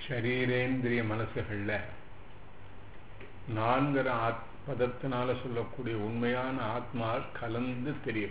ஷரீரேந்திரிய மனசுகள்ல நான்கிற ஆத் பதத்தினால சொல்லக்கூடிய உண்மையான ஆத்மா கலந்து தெரியும்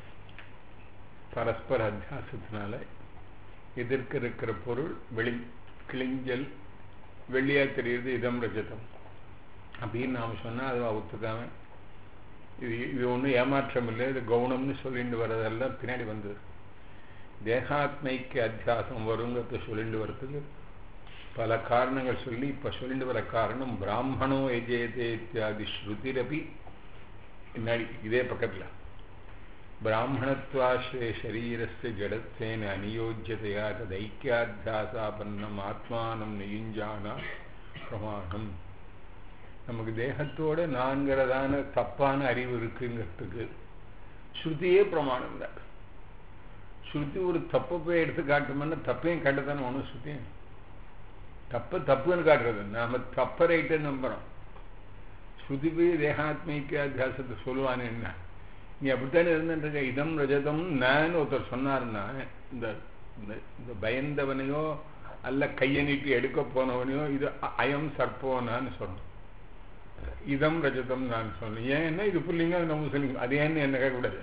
பரஸ்பர அத்தியாசத்தினால எதிர்க்க இருக்கிற பொருள் வெளி கிளிஞ்சல் வெள்ளியா தெரியுது இதம் ரஜதம் அப்படின்னு நாம் சொன்னால் அது ஒத்துக்காம இது இது ஒன்றும் ஏமாற்றம் இல்லை இது கவுனம்னு சொல்லிட்டு வர்றதெல்லாம் பின்னாடி வந்தது தேகாத்மைக்கு அத்தியாசம் வருங்கிறத சொல்லிட்டு வர்றதுக்கு பல காரணங்கள் சொல்லி இப்போ சொல்லிட்டு வர காரணம் பிராமணோ எஜேதே இத்தியாதி ஸ்ருதிரபி பின்னாடி இதே பக்கத்தில் பிராமணத்வாஸ்ரே சரீரஸ்ய ஜடத்வேன அநியோஜ்யதையா ததைக்கியாத்தியாசாபன்னம் ஆத்மானம் நெயுஞ்சானா பிரமாணம் நமக்கு தேகத்தோட நான்கிறதான தப்பான அறிவு இருக்குங்கிறதுக்கு ஸ்ருதியே பிரமாணம் தான் ஸ்ருதி ஒரு தப்பை போய் எடுத்து காட்டுமென்னா தப்பையும் காட்டத்தானே ஒன்றும் ஸ்ருதியும் தப்பு தப்புன்னு காட்டுறது நாம தப்ப ரைட்டு நம்புறோம் ஸ்ருதி போய் தேகாத்மிக்கு அத்தியாசத்தை சொல்லுவான்னு என்ன நீ அப்படித்தானே இருந்துருக்க இதம் ரஜதம் நான் ஒருத்தர் சொன்னார்னா இந்த இந்த பயந்தவனையோ அல்ல கையை நீட்டி எடுக்க போனவனையோ இது அயம் சர்ப்போனான்னு சொல்லணும் இதம் ரஜதம் நான் சொன்னேன் ஏன் என்ன இது புள்ளிங்க அது நம்ம சொல்லிங்க அது ஏன்னு என்ன கேட்கக்கூடாது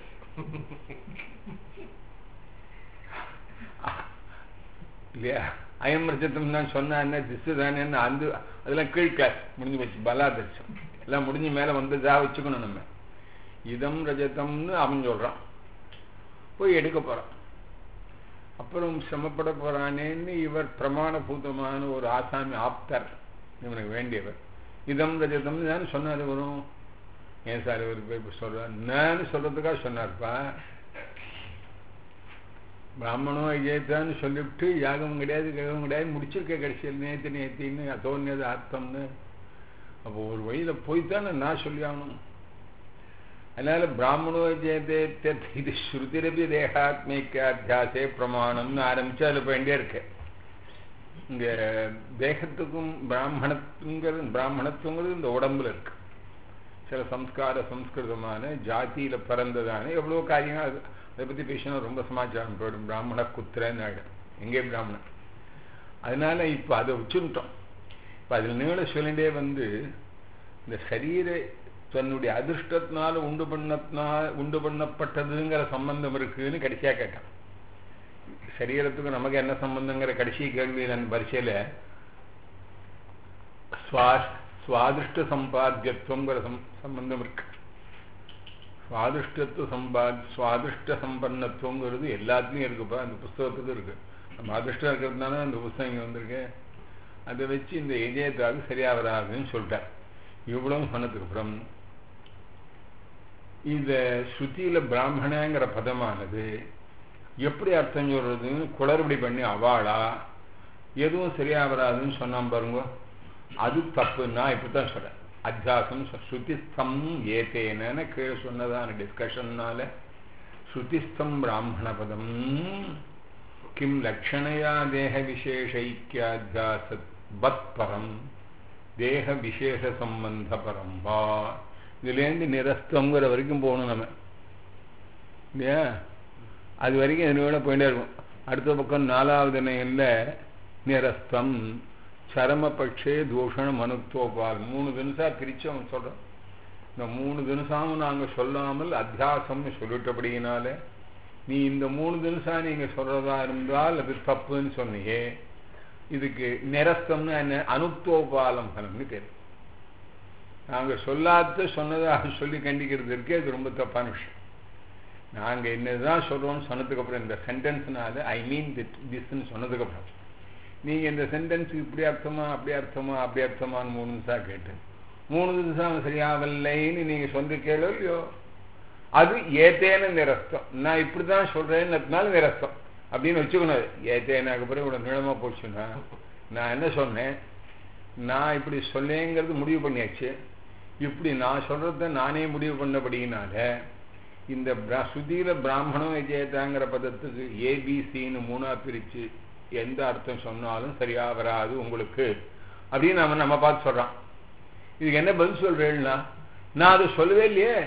இல்லையா அயம் ரஜதம் தான் சொன்னா என்ன திசு தானே அந்த அதெல்லாம் கீழ் கிளாஸ் முடிஞ்சு வச்சு பலாதர்ஷம் எல்லாம் முடிஞ்சு மேலே வந்ததா வச்சுக்கணும் நம்ம இதம் ரஜதம்னு அவன் சொல்றான் போய் எடுக்க போறான் அப்புறம் சிரமப்பட போறானேன்னு இவர் பிரமாணபூதமான ஒரு ஆசாமி ஆப்தர் இவனுக்கு வேண்டியவர் இதம் ரஜதம்னு தானே சொன்னார் வரும் ஏன் சார் இவர் போய் சொல்றார் நான் சொல்றதுக்காக சொன்னார்ப்பா பிராமணோ விஜயத்தான்னு சொல்லிவிட்டு யாகம் கிடையாது கிழகம் கிடையாது முடிச்சிருக்க கடைசியில் நேத்து நேத்தின்னு அதோன்யது அர்த்தம்னு அப்போ ஒரு வழியில் போய்த்தானே நான் சொல்லி ஆகணும் அதனால பிராமணோ விஜயத்தே இது ஸ்ருதிரபி தேகாத்மிக்க அத்தியாசே பிரமாணம்னு ஆரம்பிச்சு அதில் போயிட்டே இருக்கு இங்க தேகத்துக்கும் பிராமணத்துங்கிறது பிராமணத்துவங்கிறது இந்த உடம்புல இருக்கு சில சம்ஸ்கார சம்ஸ்கிருதமான ஜாதியில பிறந்ததான எவ்வளோ காரியங்கள் அது அதை பற்றி பேசினா ரொம்ப சமாச்சாரம் போயிடும் பிராமண குத்திரன்னு ஆகிடும் எங்கே பிராமணன் அதனால இப்போ அதை வச்சுட்டோம் இப்போ அதில் நீள சொல்லிட்டே வந்து இந்த சரீர தன்னுடைய அதிர்ஷ்டத்தினால உண்டு பண்ணத்தினால உண்டு பண்ணப்பட்டதுங்கிற சம்பந்தம் இருக்குன்னு கடைசியாக கேட்டான் சரீரத்துக்கு நமக்கு என்ன சம்பந்தங்கிற கடைசி கேள்வி நான் பரிசையில் சுவாதிருஷ்ட சம்பாத்தியத்துவங்கிற சம்பந்தம் இருக்கு சுவாதிருஷ்டத்துவ சம்பாத் சுவாதிருஷ்ட சம்பன்னத்துவங்கிறது எல்லாத்துலேயும் இருக்குப்பா அந்த புஸ்தகத்துக்கு இருக்கு நம்ம அதிர்ஷ்டம் இருக்கிறதுனால அந்த புஸ்தகம் இங்கே வந்திருக்கு அதை வச்சு இந்த எஜயத்தாக சரியா வராதுன்னு சொல்லிட்டார் இவ்வளவு சொன்னதுக்கு அப்புறம் இந்த ஸ்ருதியில பிராமணங்கிற பதமானது எப்படி அர்த்தம் சொல்றதுன்னு குளறுபடி பண்ணி அவாளா எதுவும் சரியா வராதுன்னு சொன்னான் பாருங்க அது தப்பு நான் இப்படித்தான் சொல்றேன் அத்தியாசம் ஸ்ருதிஸ்தம் ஏத்தேன கீழே சொன்னதான டிஸ்கஷன்னால ஸ்ருதிஸ்தம் பிராமண பதம் கிம் லக்ஷணையா தேக விசேஷைக்கியாத்தியாச பத் பரம் தேக விசேஷ சம்பந்த பரம் வா இதுலேருந்து நிரஸ்தங்கிற வரைக்கும் போகணும் நம்ம இல்லையா அது வரைக்கும் இதனோட போயிட்டே இருக்கும் அடுத்த பக்கம் நாலாவது நிலையில் நிரஸ்தம் சரமபட்சே தூஷண மனுத்துவபால் மூணு தினசா பிரித்து அவன் சொல்கிறான் இந்த மூணு தினசாமும் நாங்கள் சொல்லாமல் அத்தியாசம்னு சொல்லிட்டபடியினால நீ இந்த மூணு தினசா நீங்கள் சொல்கிறதா இருந்தால் அது தப்புன்னு சொன்னியே இதுக்கு நிரஸ்தம்னு என்ன அனுத்துவபாலம் பலம்னு பேர் நாங்கள் சொல்லாத சொன்னதாக சொல்லி கண்டிக்கிறது இருக்கே அது ரொம்ப தப்பான விஷயம் நாங்கள் என்னதான் சொல்கிறோம்னு சொன்னதுக்கப்புறம் இந்த சென்டென்ஸ்னால ஐ மீன் திட் திஸ்ன்னு சொன்னதுக்கப்புறம் நீங்கள் இந்த சென்டென்ஸுக்கு இப்படி அர்த்தமா அப்படி அர்த்தமா அப்படி அர்த்தமான்னு மூணு நிமிஷம் கேட்டு மூணு நிமிஷம் சரியாகலைன்னு நீங்கள் சொந்த கேளோ இல்லையோ அது ஏத்தேன நிரஸ்தம் நான் இப்படி தான் சொல்கிறேன்னதுனால நிரஸ்தம் அப்படின்னு வச்சுக்கணும் ஏத்தேனாக்கு பிறகு இவ்வளோ நீளமாக போச்சுன்னா நான் என்ன சொன்னேன் நான் இப்படி சொல்லேங்கிறது முடிவு பண்ணியாச்சு இப்படி நான் சொல்கிறத நானே முடிவு பண்ணபடியினால இந்த சுதீர பிராமணம் விஜயதாங்கிற பதத்துக்கு ஏபிசின்னு மூணா பிரித்து எந்த அர்த்தம் சொன்னாலும் சரியா வராது உங்களுக்கு அப்படின்னு நம்ம நம்ம பார்த்து சொல்றான் இதுக்கு என்ன பதில் சொல்றேன்னா நான் அதை சொல்லவே இல்லையே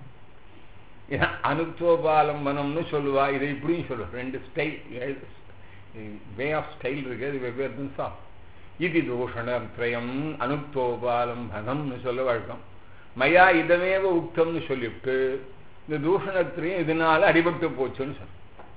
அனுத்துவபாலம்பனம்னு சொல்லுவா இதை இப்படியும் சொல்லுவேன் ரெண்டு ஸ்டைல் வே ஆஃப் ஸ்டைல் இருக்கு அது வெவ்வேறு தினசா இது தூஷணம் திரயம் அனுக்தோபாலம் பதம்னு சொல்ல வழக்கம் மயா இதமேவ உக்தம்னு சொல்லிவிட்டு இந்த தூஷணத்திரையும் இதனால அடிபட்டு போச்சுன்னு சொல்ல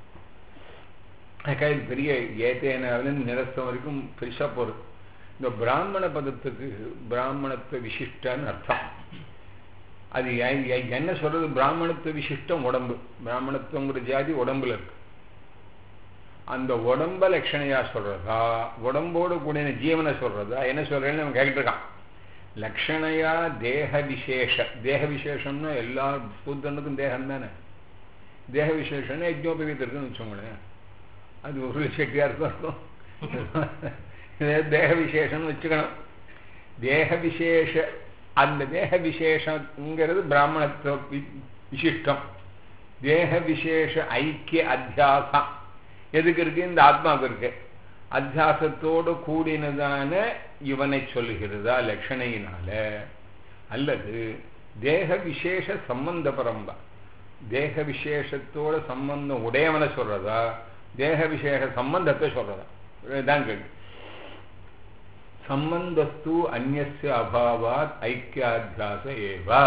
இது பெரிய ஏத்தேனாவிலிருந்து நிரஸ்தம் வரைக்கும் பெருசா போறது இந்த பிராமண பதத்துக்கு பிராமணத்துவ விசிஷ்டன்னு அர்த்தம் அது என்ன சொல்றது பிராமணத்துவ விசிஷ்டம் உடம்பு பிராமணத்துவங்கிற ஜாதி உடம்புல இருக்கு அந்த உடம்ப லட்சணையா சொல்றதா உடம்போடு கூடிய ஜீவனை சொல்றதா என்ன சொல்றேன்னு அவன் கேட்டுருக்கான் லக்ஷணையா தேக விசேஷ தேக விசேஷம்னா எல்லா சூத்தனுக்கும் தேகம் தானே தேக விசேஷம்னா யஜ்னோபவீத்து இருக்குன்னு வச்சோங்களேன் அது ஒரு செட்டியாருக்கும் இருக்கும் தேக விசேஷம்னு வச்சுக்கணும் தேக விசேஷ அந்த தேக விசேஷங்கிறது பிராமணத்துவ விசிஷ்டம் தேக விசேஷ ஐக்கிய அத்தியாசம் எதுக்கு இருக்கு இந்த ஆத்மாவுக்கு இருக்கு அத்தியாசத்தோடு கூடினதான இவனை சொல்லுகிறதா லட்சணையினால அல்லது தேக விசேஷ சம்பந்த பரம்பா தேக விசேஷத்தோட சம்பந்தம் உடையவனை சொல்றதா தேக விசேஷ சம்பந்தத்தை சொல்றதா தான் கேள்வி சம்பந்தஸ்து அந்நிய அபாவாத் ஐக்கியாத்தியாச ஏவா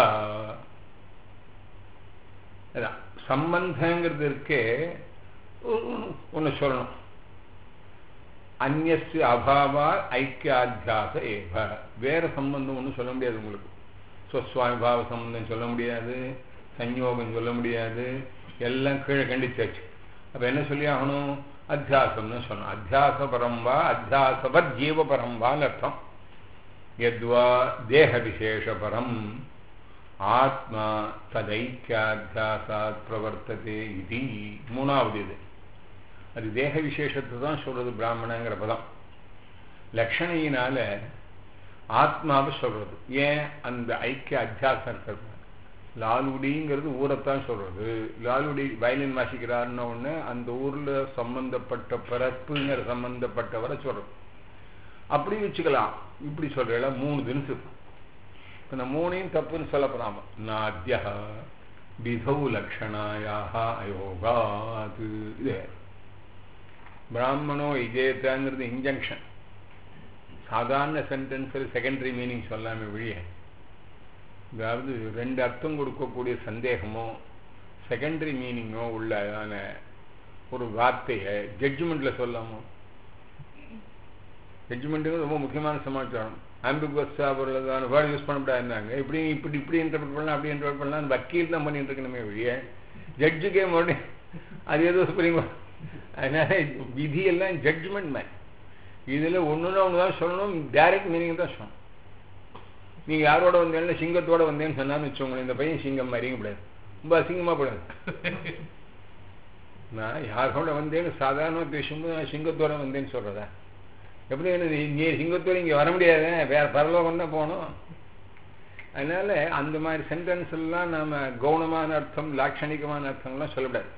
சம்பந்தங்கிறது இருக்கே ஒன்று சொல்லணும் அந்நிய அபாவா ஐக்கியாத்தியாச ஏவ வேற சம்பந்தம் ஒன்றும் சொல்ல முடியாது உங்களுக்கு ஸ்வஸ்வாமிபாவ சம்பந்தம் சொல்ல முடியாது சஞ்யோகம் சொல்ல முடியாது எல்லாம் கீழே கண்டிச்சாச்சு அப்போ என்ன சொல்லி ஆகணும் அத்தியாசம்னு சொன்னோம் அத்தியாச பரம்பா அத்தியாசபத் ஜீவ பரம்பான்னு அர்த்தம் எத்வா தேக விசேஷபரம் ஆத்மா ததைக்கியாத்தியாசாத் பிரவர்த்ததே இது மூணாவது இது அது தேக விசேஷத்தை தான் சொல்றது பிராமணங்கிற பதம் லட்சணையினால ஆத்மாவை சொல்றது ஏன் அந்த ஐக்கிய அத்தியாசம் இருக்கிறது லாலுடிங்கிறது ஊரைத்தான் சொல்றது லாலுடி வயலின் வாசிக்கிறாருன்ன உடனே அந்த ஊர்ல சம்பந்தப்பட்ட பிறப்புங்கிற சம்பந்தப்பட்டவரை சொல்றது அப்படி வச்சுக்கலாம் இப்படி சொல்றல மூணு தினசு இந்த மூணையும் தப்புன்னு சொல்லப்படாம நாத்தியா விதௌ லக்ஷணாயாக அயோகாது இது பிராமணோ இஜேத்தாங்கிறது இன்ஜங்ஷன் சாதாரண சென்டென்ஸில் செகண்டரி மீனிங் சொல்லாம வழிய அதாவது ரெண்டு அர்த்தம் கொடுக்கக்கூடிய சந்தேகமோ செகண்டரி மீனிங்கோ உள்ளதான ஒரு வார்த்தையை ஜட்ஜ்மெண்ட்ல சொல்லாமோ ஜட்ஜ்மெண்ட்டுங்க ரொம்ப முக்கியமான சமாச்சாரம் ஆம்பிகுவஸா உள்ளதான வேர்டு யூஸ் பண்ணக்கூடாதுன்னாங்க இப்படி இப்படி இப்படி இன்டர்பிரட் பண்ணலாம் அப்படி இன்டர்பிரட் பண்ணலாம் வக்கீல் தான் பண்ணிட்டு இருக்கணுமே வழிய ஜட்ஜுக்கே மறுபடியும் அது ஏதோ புரியுமா அதனால விதி எல்லாம் ஜட்ஜ்மெண்ட் மேன் இதுல ஒண்ணுன்னா ஒன்று தான் சொல்லணும் டைரக்ட் மீனிங் தான் சொல்லணும் நீங்க யாரோட வந்தேன்னு சிங்கத்தோட வந்தேன்னு சொன்னான்னு வச்சோங்களேன் இந்த பையன் சிங்கம் மாதிரிங்க கூடாது ரொம்ப அசிங்கமா கூடாது நான் யாரோட வந்தேன்னு சாதாரண பேசும்போது நான் சிங்கத்தோட வந்தேன்னு சொல்றதா எப்படி நீ சிங்கத்தோட இங்க வர முடியாது வேற பரலோகம் தான் போகணும் அதனால அந்த மாதிரி சென்டென்ஸ் எல்லாம் நாம கவுனமான அர்த்தம் லாட்சணிகமான அர்த்தம்லாம் சொல்லக்கூடாது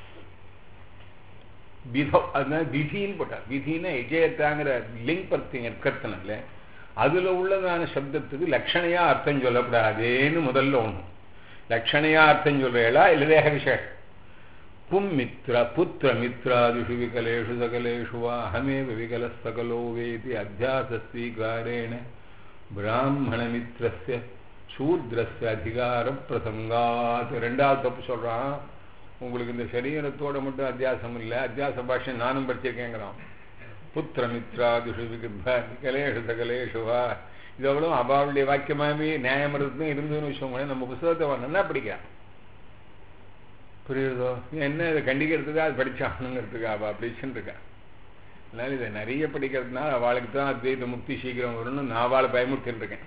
விதம் அதனால விதின்னு போட்டார் விதினா எஜயத்தாங்கிற லிங்க் பர்த்திங்க இருக்கிறதுனால அதுல உள்ளதான சப்தத்துக்கு லட்சணையா அர்த்தம் சொல்லப்படாதேன்னு முதல்ல ஒண்ணு லட்சணையா அர்த்தம் சொல்றீங்களா இல்ல தேக விசேஷம் பும் மித்ர புத்திர மித்ராதிஷு விகலேஷு சகலேஷு வா அகமேவ விகல சகலோ வேதி அத்தியாசஸ்வீகாரேண பிராமண மித்ரஸ்ய சூத்ரஸ்ய அதிகார பிரசங்காத் ரெண்டாவது தப்பு சொல்றான் உங்களுக்கு இந்த சரீரத்தோட மட்டும் அத்தியாசம் இல்லை அத்தியாச பாஷை நானும் படிச்சிருக்கேங்கிறான் புத்திர மித்ராதிஷு விகலேஷு சகலேஷு வா இது அவ்வளோ அபாவுடைய வாக்கியமாகவே நியாயமரத்தும் இருந்ததுன்னு வச்சோங்களேன் நம்ம புத்தகத்தை நல்லா படிக்கிறான் புரியுதோ என்ன இதை கண்டிக்கிறதுக்கு அது படிச்சாகணுங்கிறதுக்கு அவள் அப்படி இருக்கா அதனால இதை நிறைய படிக்கிறதுனால அவளுக்கு தான் அத்வைத முக்தி சீக்கிரம் வரும்னு நான் அவளை பயமுறுத்தின்னு இருக்கேன்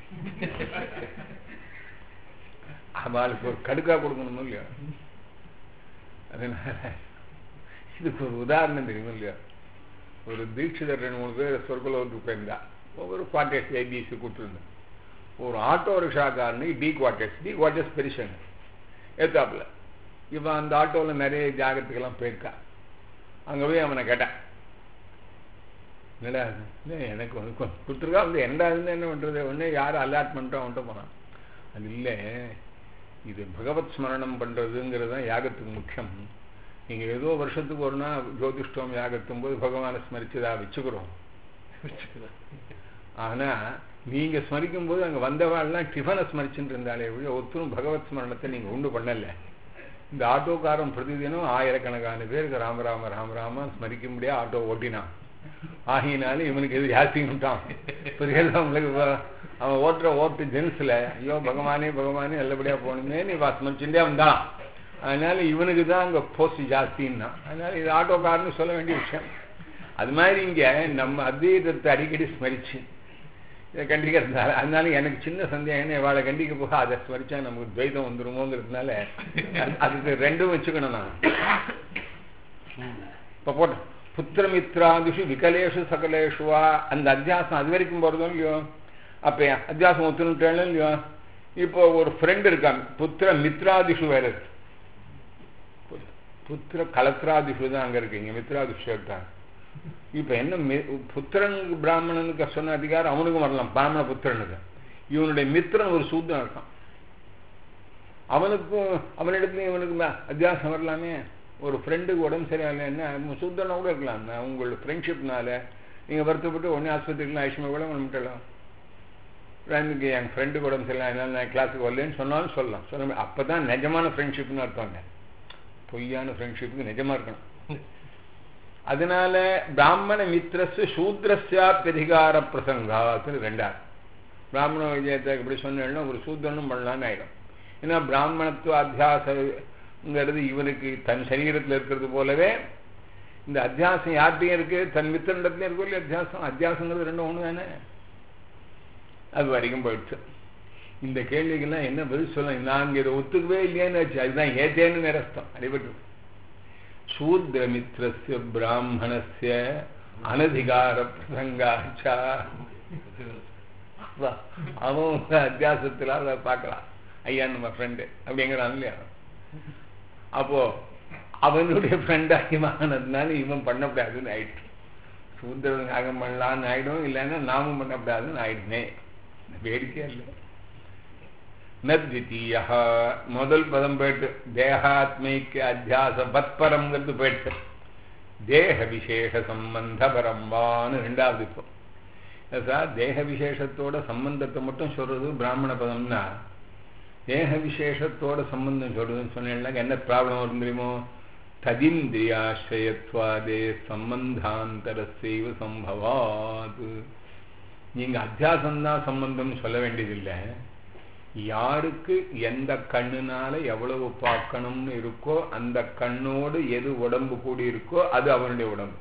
அவளுக்கு ஒரு கடுக்கா கொடுக்கணும் இல்லையா அதனால இதுக்கு ஒரு உதாரணம் தெரியும் இல்லையா ஒரு தீட்சிதர் ரெண்டு மூணு பேர் சொர்க்கலோகத்துக்கு போயிருந்தா ஒவ்வொரு குவார்டர்ஸ் ஏபிஎஸ்சி கூப்பிட்டுருந்தேன் ஒரு ஆட்டோ ரிக்ஷாக்காரனுக்கு டி குவார்டர்ஸ் டி குவார்டர்ஸ் பெருசுங்க ஏத்தாப்புல இவன் அந்த ஆட்டோவில் நிறைய ஜாகத்துக்கெல்லாம் போயிருக்கா அங்கே போய் அவனை கேட்டான் என்னடா இல்லை எனக்கு வந்து கொடுத்துருக்கா வந்து என்னடாதுன்னு என்ன பண்ணுறது ஒன்று யாரும் அலாட்மெண்ட்டோ அவன்கிட்ட போனான் அது இல்லை இது பகவத் ஸ்மரணம் பண்ணுறதுங்கிறது தான் யாகத்துக்கு முக்கியம் நீங்கள் ஏதோ வருஷத்துக்கு ஒரு நாள் ஜோதிஷ்டம் யாகத்தும் போது பகவானை ஸ்மரிச்சதா வச்சுக்கிறோம் ஆனா நீங்க ஸ்மரிக்கும் போது அங்க வந்தவாள்லாம் டிஃபனை ஸ்மரிச்சுட்டு இருந்தாலே ஒழிய ஒருத்தரும் பகவத் ஸ்மரணத்தை நீங்க உண்டு பண்ணல இந்த ஆட்டோக்காரன் பிரதிதினம் ஆயிரக்கணக்கான பேருக்கு ராமராம ராமராம ஸ்மரிக்க முடியாது ஆட்டோ ஓட்டினான் ஆகினாலும் இவனுக்கு எது ஜாஸ்தி விட்டான் புரியல உங்களுக்கு இப்ப அவன் ஓட்டுற ஓட்டு ஜென்ஸ்ல ஐயோ பகவானே பகவானே நல்லபடியா போகணுமே நீ ஸ்மரிச்சுட்டே வந்தான் அதனால இவனுக்கு தான் அங்க போஸ்ட் ஜாஸ்தின்னா அதனால இது ஆட்டோக்காரன்னு சொல்ல வேண்டிய விஷயம் அது மாதிரி இங்க நம்ம அத்வைதத்தை அடிக்கடி ஸ்மரிச்சு இதை கண்டிக்கிறதுனால அதனால எனக்கு சின்ன சந்தேகம் இவாளை கண்டிக்க போக அதை ஸ்மரிச்சா நமக்கு துவைதம் வந்துருமோங்கிறதுனால அதுக்கு ரெண்டும் வச்சுக்கணும் நான் இப்ப போட்டோம் புத்திரமித்ராதிஷு விகலேஷு சகலேஷு வா அந்த அத்தியாசம் அது வரைக்கும் போறதும் இல்லையோ அப்ப அத்தியாசம் ஒத்துனுட்டேன் இல்லையோ இப்போ ஒரு ஃப்ரெண்ட் இருக்காங்க புத்திர மித்ராதிஷு வேற இருக்கு புத்திர கலத்ராதிஷு தான் அங்க இருக்கு இங்க மித்ராதிஷு இருக்காங்க இப்ப என்ன புத்திரனுக்கு பிராமணனுக்கு சொன்ன அதிகாரம் அவனுக்கும் வரலாம் பிராமண புத்திரனுக்கு இவனுடைய மித்திரன் ஒரு சூத்திரம் இருக்கான் அவனுக்கும் அவனிடத்துலயும் இவனுக்கு அத்தியாசம் வரலாமே ஒரு ஃப்ரெண்டுக்கு உடம்பு சரியாகல என்ன சூத்திரனா கூட இருக்கலாம் உங்களோட ஃப்ரெண்ட்ஷிப்னால நீங்க வருத்தப்பட்டு உடனே ஆஸ்பத்திரிக்கலாம் ஐஸ்வர்யா கூட வந்துட்டலாம் எனக்கு என் ஃப்ரெண்டுக்கு உடம்பு சரியில்லை அதனால நான் கிளாஸுக்கு வரலன்னு சொன்னாலும் சொல்லலாம் சொல்ல அப்பதான் நிஜமான ஃப்ரெண்ட்ஷிப்னு அர்த்தங்க பொய்யான ஃப்ரெண்ட்ஷிப்புக்கு நிஜமா இருக்கணும் அதனால பிராமண மித்திரஸ் சூத்ரஸ்யா பிரதிகார பிரசங்காத்து ரெண்டார் பிராமண விஜயத்தை இப்படி சொன்னா ஒரு சூத்திரனும் பண்ணலான்னு ஆயிடும் ஏன்னா பிராமணத்துவ அத்தியாசங்கிறது இவனுக்கு தன் சரீரத்தில் இருக்கிறது போலவே இந்த அத்தியாசம் யார்கிட்டையும் இருக்கு தன் மித்திரண்டத்துலயும் இருக்கும் இல்லையா அத்தியாசம் அத்தியாசங்கிறது ரெண்டும் ஒண்ணு தானே அது வரைக்கும் போயிடுச்சு இந்த கேள்விக்கெல்லாம் என்ன பதில் சொல்லலாம் நாங்க இதை ஒத்துக்கவே இல்லையான்னு வச்சு அதுதான் ஏத்தேன்னு நிரஸ்தம் அடிபட்டு சூத்ரமித்ரஸ்ய பிராமணஸ்ய அனதிகார பிரசங்காச்சா அவன் அத்தியாசத்துல அதை பார்க்கலாம் ஐயா நம்ம ஃப்ரெண்டு அப்படிங்கிறான் இல்லையா அப்போ அவனுடைய ஃப்ரெண்ட் ஆகியமானதுனால இவன் பண்ணக்கூடாதுன்னு ஆயிடுச்சு சூத்திரன் யாகம் பண்ணலான்னு ஆயிடும் இல்லைன்னா நாமும் பண்ணக்கூடாதுன்னு ஆயிடுனே வேடிக்கை இல்லை நத்விதீய முதல் பதம் போயிட்டு தேகாத்மைக்கு அத்தியாச பத்பரம்ங்கிறது போயிடுச்சு தேக விசேஷ சம்பந்த பரம்பான்னு ரெண்டாவது இப்போ சார் தேக விசேஷத்தோட சம்பந்தத்தை மட்டும் சொல்றது பிராமண பதம்னா தேக விசேஷத்தோட சம்பந்தம் சொல்றதுன்னு சொன்னேன்னா என்ன ப்ராப்ளம் வரும் தெரியுமோ ததிந்திரியாசிரயத்வாதே சம்பந்தாந்தர செய்வ சம்பவாது நீங்க அத்தியாசம்தான் சம்பந்தம் சொல்ல வேண்டியதில்லை யாருக்கு எந்த கண்ணுனால எவ்வளவு பார்க்கணும்னு இருக்கோ அந்த கண்ணோடு எது உடம்பு கூடி இருக்கோ அது அவனுடைய உடம்பு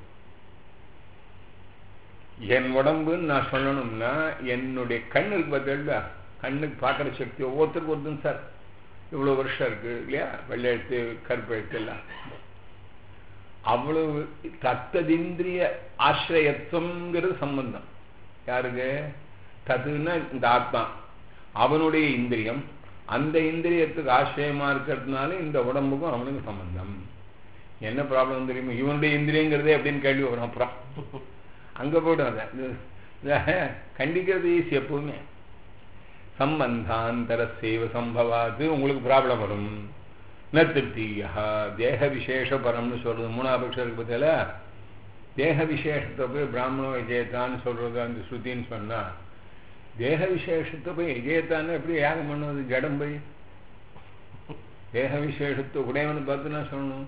என் உடம்புன்னு நான் சொல்லணும்னா என்னுடைய கண் இருக்கு பார்த்தா கண்ணுக்கு பார்க்குற சக்தி ஒவ்வொருத்தருக்கு ஒருத்தன் சார் இவ்வளோ வருஷம் இருக்கு இல்லையா வெள்ளை எழுத்து கருப்பு எழுத்து எல்லாம் அவ்வளவு தத்ததிந்திரிய ஆசிரியத்துவங்கிறது சம்பந்தம் யாருக்கு தத்துன்னா இந்த ஆத்மா அவனுடைய இந்திரியம் அந்த இந்திரியத்துக்கு ஆசிரியமா இருக்கிறதுனால இந்த உடம்புக்கும் அவனுக்கு சம்பந்தம் என்ன ப்ராப்ளம் தெரியுமா இவனுடைய இந்திரியங்கிறதே அப்படின்னு கேள்வி வரும் அப்புறம் அங்க போய்டும் அதை கண்டிக்கிறது ஈஸி எப்பவுமே சம்பந்தாந்தர சேவ சம்பவாது உங்களுக்கு ப்ராப்ளம் வரும் ந திருப்தியா தேக விசேஷ பரம்னு சொல்றது மூணாபக்ஷம் இருக்கு பத்தியில தேக விசேஷத்தை போய் பிராமண விஜயத்தான்னு சொல்றது அந்த ஸ்ருதின்னு சொன்னா தேக விசேஷத்தை போய் விஜயத்தான்னு எப்படி யாகம் பண்ணுவது ஜடம் போய் தேக விசேஷத்தை உடையவனு பார்த்து நான் சொல்லணும்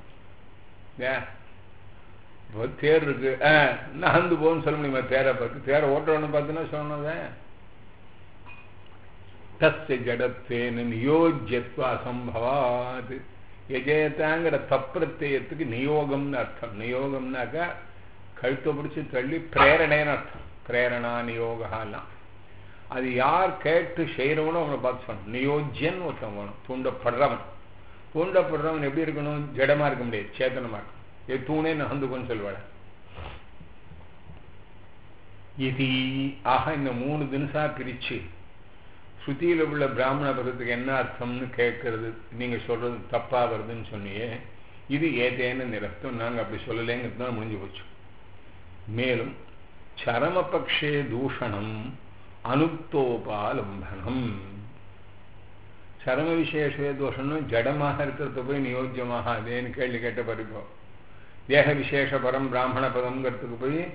தேர் இருக்கு நகர்ந்து போன்னு சொல்ல முடியுமா தேரை பார்த்து தேரை ஓட்டுறவனு பார்த்துன்னா சொல்லணும் தஸ்ய ஜடத்தேன நியோஜ்யத்வா சம்பவாது எஜயத்தாங்கிற தப்பிரத்தியத்துக்கு நியோகம்னு அர்த்தம் நியோகம்னாக்கா கழுத்தை பிடிச்சி தள்ளி பிரேரணைன்னு அர்த்தம் பிரேரணா நியோகாலாம் அது யார் கேட்டு செய்கிறவனோ அவனை பார்த்து சொல்லணும் நியோஜ்யன் ஒருத்தன் வேணும் தூண்டப்படுறவன் தூண்டப்படுறவன் எப்படி இருக்கணும் ஜடமா இருக்க முடியாது சேத்தனமா இருக்கும் ஏ தூணே நகர்ந்துக்குன்னு சொல்லுவாட இது ஆக இந்த மூணு தினசா பிரிச்சு ஸ்ருதியில உள்ள பிராமண பதத்துக்கு என்ன அர்த்தம்னு கேட்கறது நீங்க சொல்றது தப்பா வருதுன்னு சொன்னியே இது ஏதேன்னு நிறத்தம் நாங்க அப்படி சொல்லலைங்கிறது தான் முடிஞ்சு போச்சு மேலும் சரமபக்ஷே தூஷணம் அனுப்தோபாலம்பனம் சரம விசேஷ தோஷம்னு ஜடமாக இருக்கிறத போய் நியோஜ்யமாக அதேன்னு கேள்வி கேட்ட பிறகு தேக விசேஷ பரம் பிராமண பதம்ங்கிறதுக்கு போய்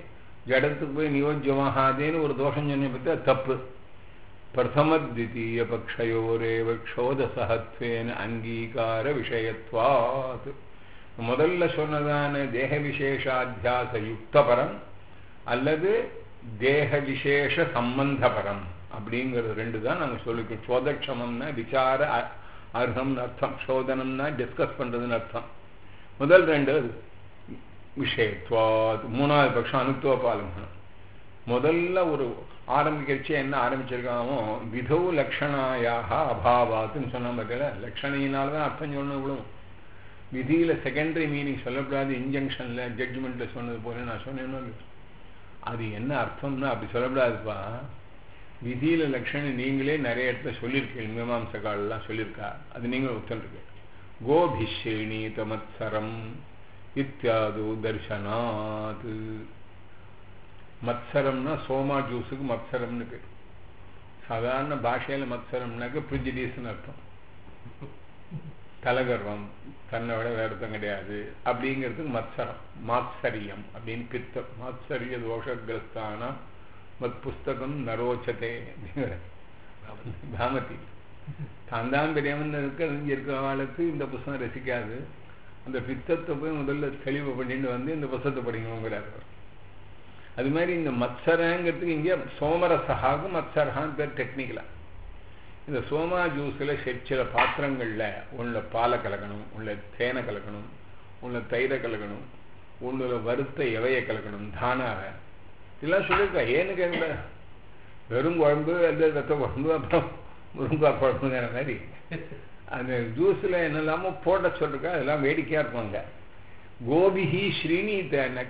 ஜடத்துக்கு போய் நியோஜ்யமாகாதேன்னு ஒரு தோஷம் சொன்ன பற்றி அது தப்பு பிரதமத்விதீய பக்ஷயோரேவ க்ஷோதசகத்வேன அங்கீகார விஷயத்வாத் முதல்ல சொன்னதான தேக விசேஷாத்தியாச யுக்தபரம் அல்லது தேக விசேஷ சம்பந்தபரம் அப்படிங்கிறது ரெண்டு தான் நாங்கள் சொல்லிக்கோம் சோதக்ஷமம்னா விசார அ- அர்ஹம்னு அர்த்தம் சோதனம்னா டிஸ்கஸ் பண்றதுன்னு அர்த்தம் முதல் ரெண்டு விஷயத்வாத் மூணாவது பட்சம் அனுத்துவபாலங்கனம் முதல்ல ஒரு ஆரம்பிக்கிறச்சு என்ன ஆரம்பிச்சிருக்காமோ விதௌ லக்ஷணாயாக அபாவாத்துன்னு சொன்ன பார்த்தீங்களா லக்ஷணையினால தான் அர்த்தம் சொல்லணும் இவ்வளவு விதியில செகண்டரி மீனிங் சொல்லக்கூடாது இன்ஜங்ஷன்ல ஜட்ஜ்மெண்ட்ல சொன்னது போல நான் சொன்னேன்னு அது என்ன அர்த்தம்னா அப்படி சொல்லக்கூடாதுப்பா விதியில லட்சணம் நீங்களே நிறைய இடத்துல சொல்லியிருக்கீங்க மீமாம்ச காலெல்லாம் சொல்லியிருக்கா அது நீங்கள் ஒத்துருக்கு கோபிஷேணி தமத்சரம் இத்தியாது தர்சனாத் மத்சரம்னா சோமா ஜூஸுக்கு மத்சரம்னு பேர் சாதாரண பாஷையில மத்சரம்னாக்க பிரிஜிடிஸ்னு அர்த்தம் தலகர்வம் தன்னை விட வேற ஒருத்தன் கிடையாது அப்படிங்கிறதுக்கு மத்சரம் மாத்சரியம் அப்படின்னு பித்தம் மாத்சரிய தோஷகிரஸ்தான மத் புஸ்தகம் நரோச்சதே அப்படிங்கிற பாமதி தான் தான் பெரியவன் இருக்க இருக்கிறவாளுக்கு இந்த புஸ்தகம் ரசிக்காது அந்த பித்தத்தை போய் முதல்ல தெளிவு பண்ணிட்டு வந்து இந்த புஸ்தகத்தை படிக்கணுங்கிறார் அவர். அது மாதிரி இந்த மத்சரங்கிறதுக்கு இங்கே சோமரசகாக மத்சரகான்னு பேர் டெக்னிக்கலா இந்த சோமா ஜூஸில் சில பாத்திரங்களில் உள்ள பாலை கலக்கணும் உள்ள தேனை கலக்கணும் உள்ள தயிரை கலக்கணும் உள்ள வறுத்த எவையை கலக்கணும் தானாவை இதெல்லாம் சொல்லியிருக்கா ஏன்னு கேட்கல வெறும் குழம்பு அல்லது ரத்த குழம்பு அப்புறம் முருங்கா குழம்புங்கிற மாதிரி அந்த ஜூஸில் என்னெல்லாமோ போட சொல்லிருக்கா அதெல்லாம் வேடிக்கையாக இருக்குவாங்க கோபிஹி ஸ்ரீநீத்தனாக்க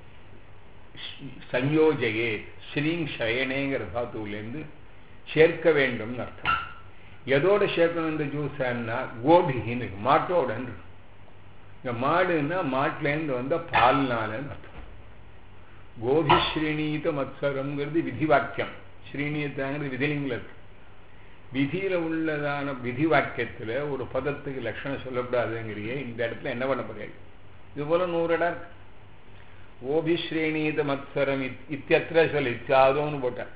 சஞ்சோஜயே ஸ்ரீங் சயனேங்கிற தாத்துவிலேருந்து சேர்க்க வேண்டும்னு அர்த்தம் எதோட சேர்க்கணும் இந்த ஜூஸ்னா கோபிகின்னு இருக்கு மாட்டோடன்னு இருக்கு இந்த மாடுன்னா மாட்டுலேருந்து வந்த பால்னாலன்னு அர்த்தம் கோபி ஸ்ரீநீத மத்சரம்ங்கிறது விதி வாக்கியம் ஸ்ரீநீதாங்கிறது விதிலிங்கில் இருக்கு விதியில உள்ளதான விதி வாக்கியத்துல ஒரு பதத்துக்கு லட்சணம் சொல்லக்கூடாதுங்கிறியே இந்த இடத்துல என்ன பண்ண போறாரு இது போல நூறு இடம் இருக்கு ஓபி ஸ்ரீநீத மத்சரம் இத்தியத்திர சொல் இத்தியாதோன்னு போட்டார்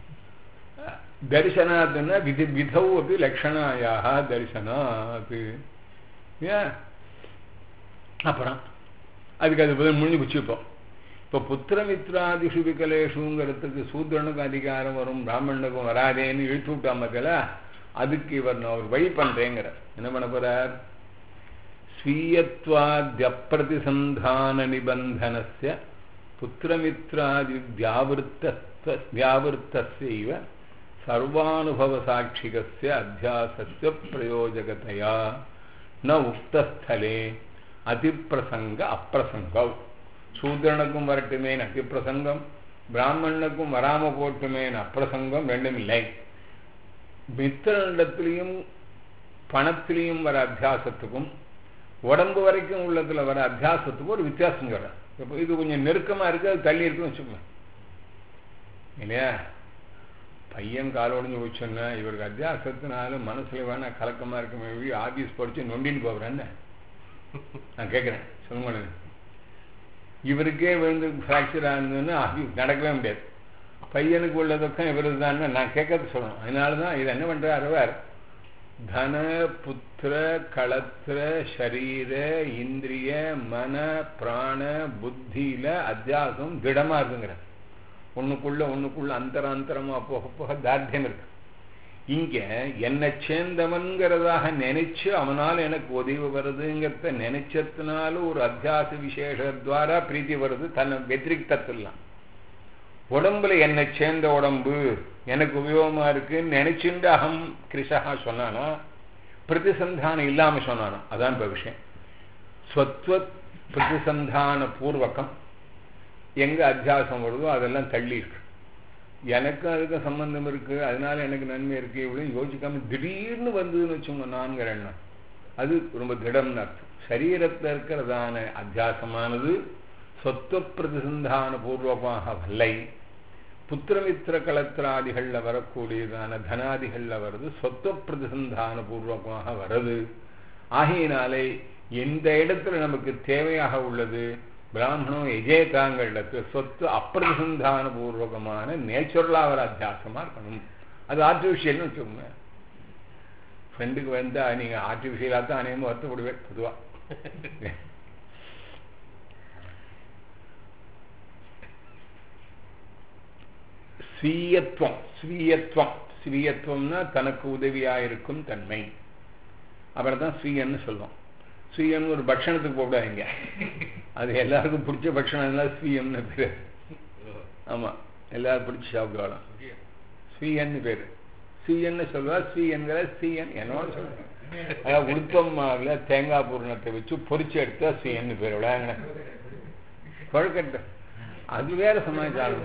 தரிசனாத்னா விதி விதௌ அப்படி லக்ஷணாயாக தரிசனாத் ஏன் அப்புறம் அதுக்கு அது பதில் முடிஞ்சு வச்சுப்போம் இப்போ புத்திரமித்ராதிஷு விகலேஷுங்கிறதுக்கு சூத்திரனுக்கும் அதிகாரம் வரும் பிராமணனுக்கும் வராதேன்னு இழுத்து விட்டா மக்கள அதுக்கு இவர் நான் ஒரு வழி பண்றேங்கிற என்ன பண்ண போறார் ஸ்வீயத்வாத்யப்பிரதிசந்தான நிபந்தனஸ்ய புத்திரமித்ராதி வியாவிருத்த வியாவிருத்தஸ்யைவ சர்வானுபவ சாட்சிகஸ்ய அத்தியாசஸ்ய பிரயோஜகதையா ந உக்தஸ்தலே அதிப்பிரசங்க அப்பிரசங்கவ் சூத்திரனுக்கும் வரட்டுமேன் அதிப்பிரசங்கம் பிராமணனுக்கும் வராம போட்டுமேன் அப்பிரசங்கம் ரெண்டும் இல்லை மித்திரனிடத்திலையும் பணத்திலையும் வர அத்தியாசத்துக்கும் உடம்பு வரைக்கும் உள்ளதுல வர அத்தியாசத்துக்கும் ஒரு வித்தியாசம் சொல்றேன் இப்போ இது கொஞ்சம் நெருக்கமா இருக்கு அது தள்ளி இருக்குன்னு வச்சுக்கோங்க இல்லையா பையன் கால் உடஞ்சு போச்சுன்னா இவருக்கு அத்தியாசத்தினால மனசுல வேணா கலக்கமா இருக்குமே ஆபீஸ் படிச்சு நொண்டின்னு போகிறேன்னு நான் கேட்குறேன் சொல்லுங்க இவருக்கே விழுந்து ஃப்ராக்சர் ஆனதுன்னா நடக்கவே முடியாது பையனுக்கு உள்ள துக்கம் இவரு தான் நான் கேட்கறது சொல்லணும் அதனால தான் இது என்ன பண்றாரு அவர் தன புத்திர களத்திர சரீர இந்திரிய மன பிராண புத்தியில அத்தியாசம் திடமா இருக்குங்கிற ஒண்ணுக்குள்ள ஒண்ணுக்குள்ள அந்தராந்தரமா போக போக தார்டியம் இருக்கு இங்க என்னை சேர்ந்தவன்கிறதாக நினைச்சு அவனால் எனக்கு உதவி வருதுங்கிறத நினைச்சதுனால ஒரு அத்தியாச விசேஷத்வாரா பிரீத்தி வருது தன்னை வெத்திரிக்தத்துலாம் உடம்புல என்னை சேர்ந்த உடம்பு எனக்கு உபயோகமா இருக்குன்னு நினைச்சுண்டு அகம் கிருஷகா சொன்னானா பிரதிசந்தானம் இல்லாம சொன்னானா அதான் இப்ப விஷயம் ஸ்வத்வ பிரதிசந்தான பூர்வகம் எங்க அத்தியாசம் வருதோ அதெல்லாம் தள்ளி இருக்கு எனக்கும் அதுக்கும் சம்பந்தம் இருக்கு அதனால எனக்கு நன்மை இருக்கு இப்படின்னு யோசிக்காம திடீர்னு வந்ததுன்னு வச்சுங்க நான்கிற எண்ணம் அது ரொம்ப திடம்னு அர்த்தம் சரீரத்தில் இருக்கிறதான அத்தியாசமானது சொத்துவ பிரதிசந்தான பூர்வமாக வல்லை புத்திரமித்திர களத்திராதிகளில் வரக்கூடியதான தனாதிகளில் வருது சொத்துவ பிரதிசந்தான பூர்வமாக வருது ஆகையினாலே எந்த இடத்துல நமக்கு தேவையாக உள்ளது பிராமணம் எஜேதாங்களிடத்து சொத்து அப்பிரதிசந்தான பூர்வகமான நேச்சுரலாக ஒரு அத்தியாசமா இருக்கணும் அது ஆர்டிஃபிஷியல்னு வச்சுக்கோங்க ஃப்ரெண்டுக்கு வந்தா நீங்க ஆர்டிஃபிஷியலாக தான் அநேகமாக வருத்தப்படுவேன் பொதுவா ஸ்வீயத்துவம் ஸ்வீயத்துவம் ஸ்வீயத்துவம்னா தனக்கு உதவியா இருக்கும் தன்மை அப்புறம் தான் ஸ்வீயன்னு சொல்லுவோம் ஸ்வீயம்னு ஒரு பட்சணத்துக்கு போடாதீங்க அது எல்லாருக்கும் பிடிச்ச பட்சணம் எல்லாம் ஸ்வீயம்னு பேரு ஆமா எல்லாரும் பிடிச்சி சாப்பிடுவாளாம் ஸ்வீயன்னு பேரு ஸ்வீயன்னு சொல்லுவா ஸ்வீயன்கிற ஸ்வீயன் என்னோட சொல்லுவேன் அதாவது உளுத்தம் மாவுல தேங்காய் பூரணத்தை வச்சு பொரிச்சு எடுத்தா ஸ்வீயன்னு பேர் விளையாங்க கொழுக்கட்டை அது வேற சமாச்சாரம்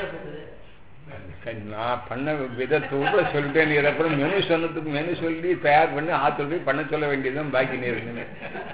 சரி நான் பண்ண விதத்தோட சொல்லிட்டேன் நீ அப்புறம் மெனு சொன்னதுக்கு மெனு சொல்லி தயார் பண்ணி ஆத்துல போய் பண்ண சொல்ல வேண்டியதுதான் பாக்கி நீ இருக்குன்னு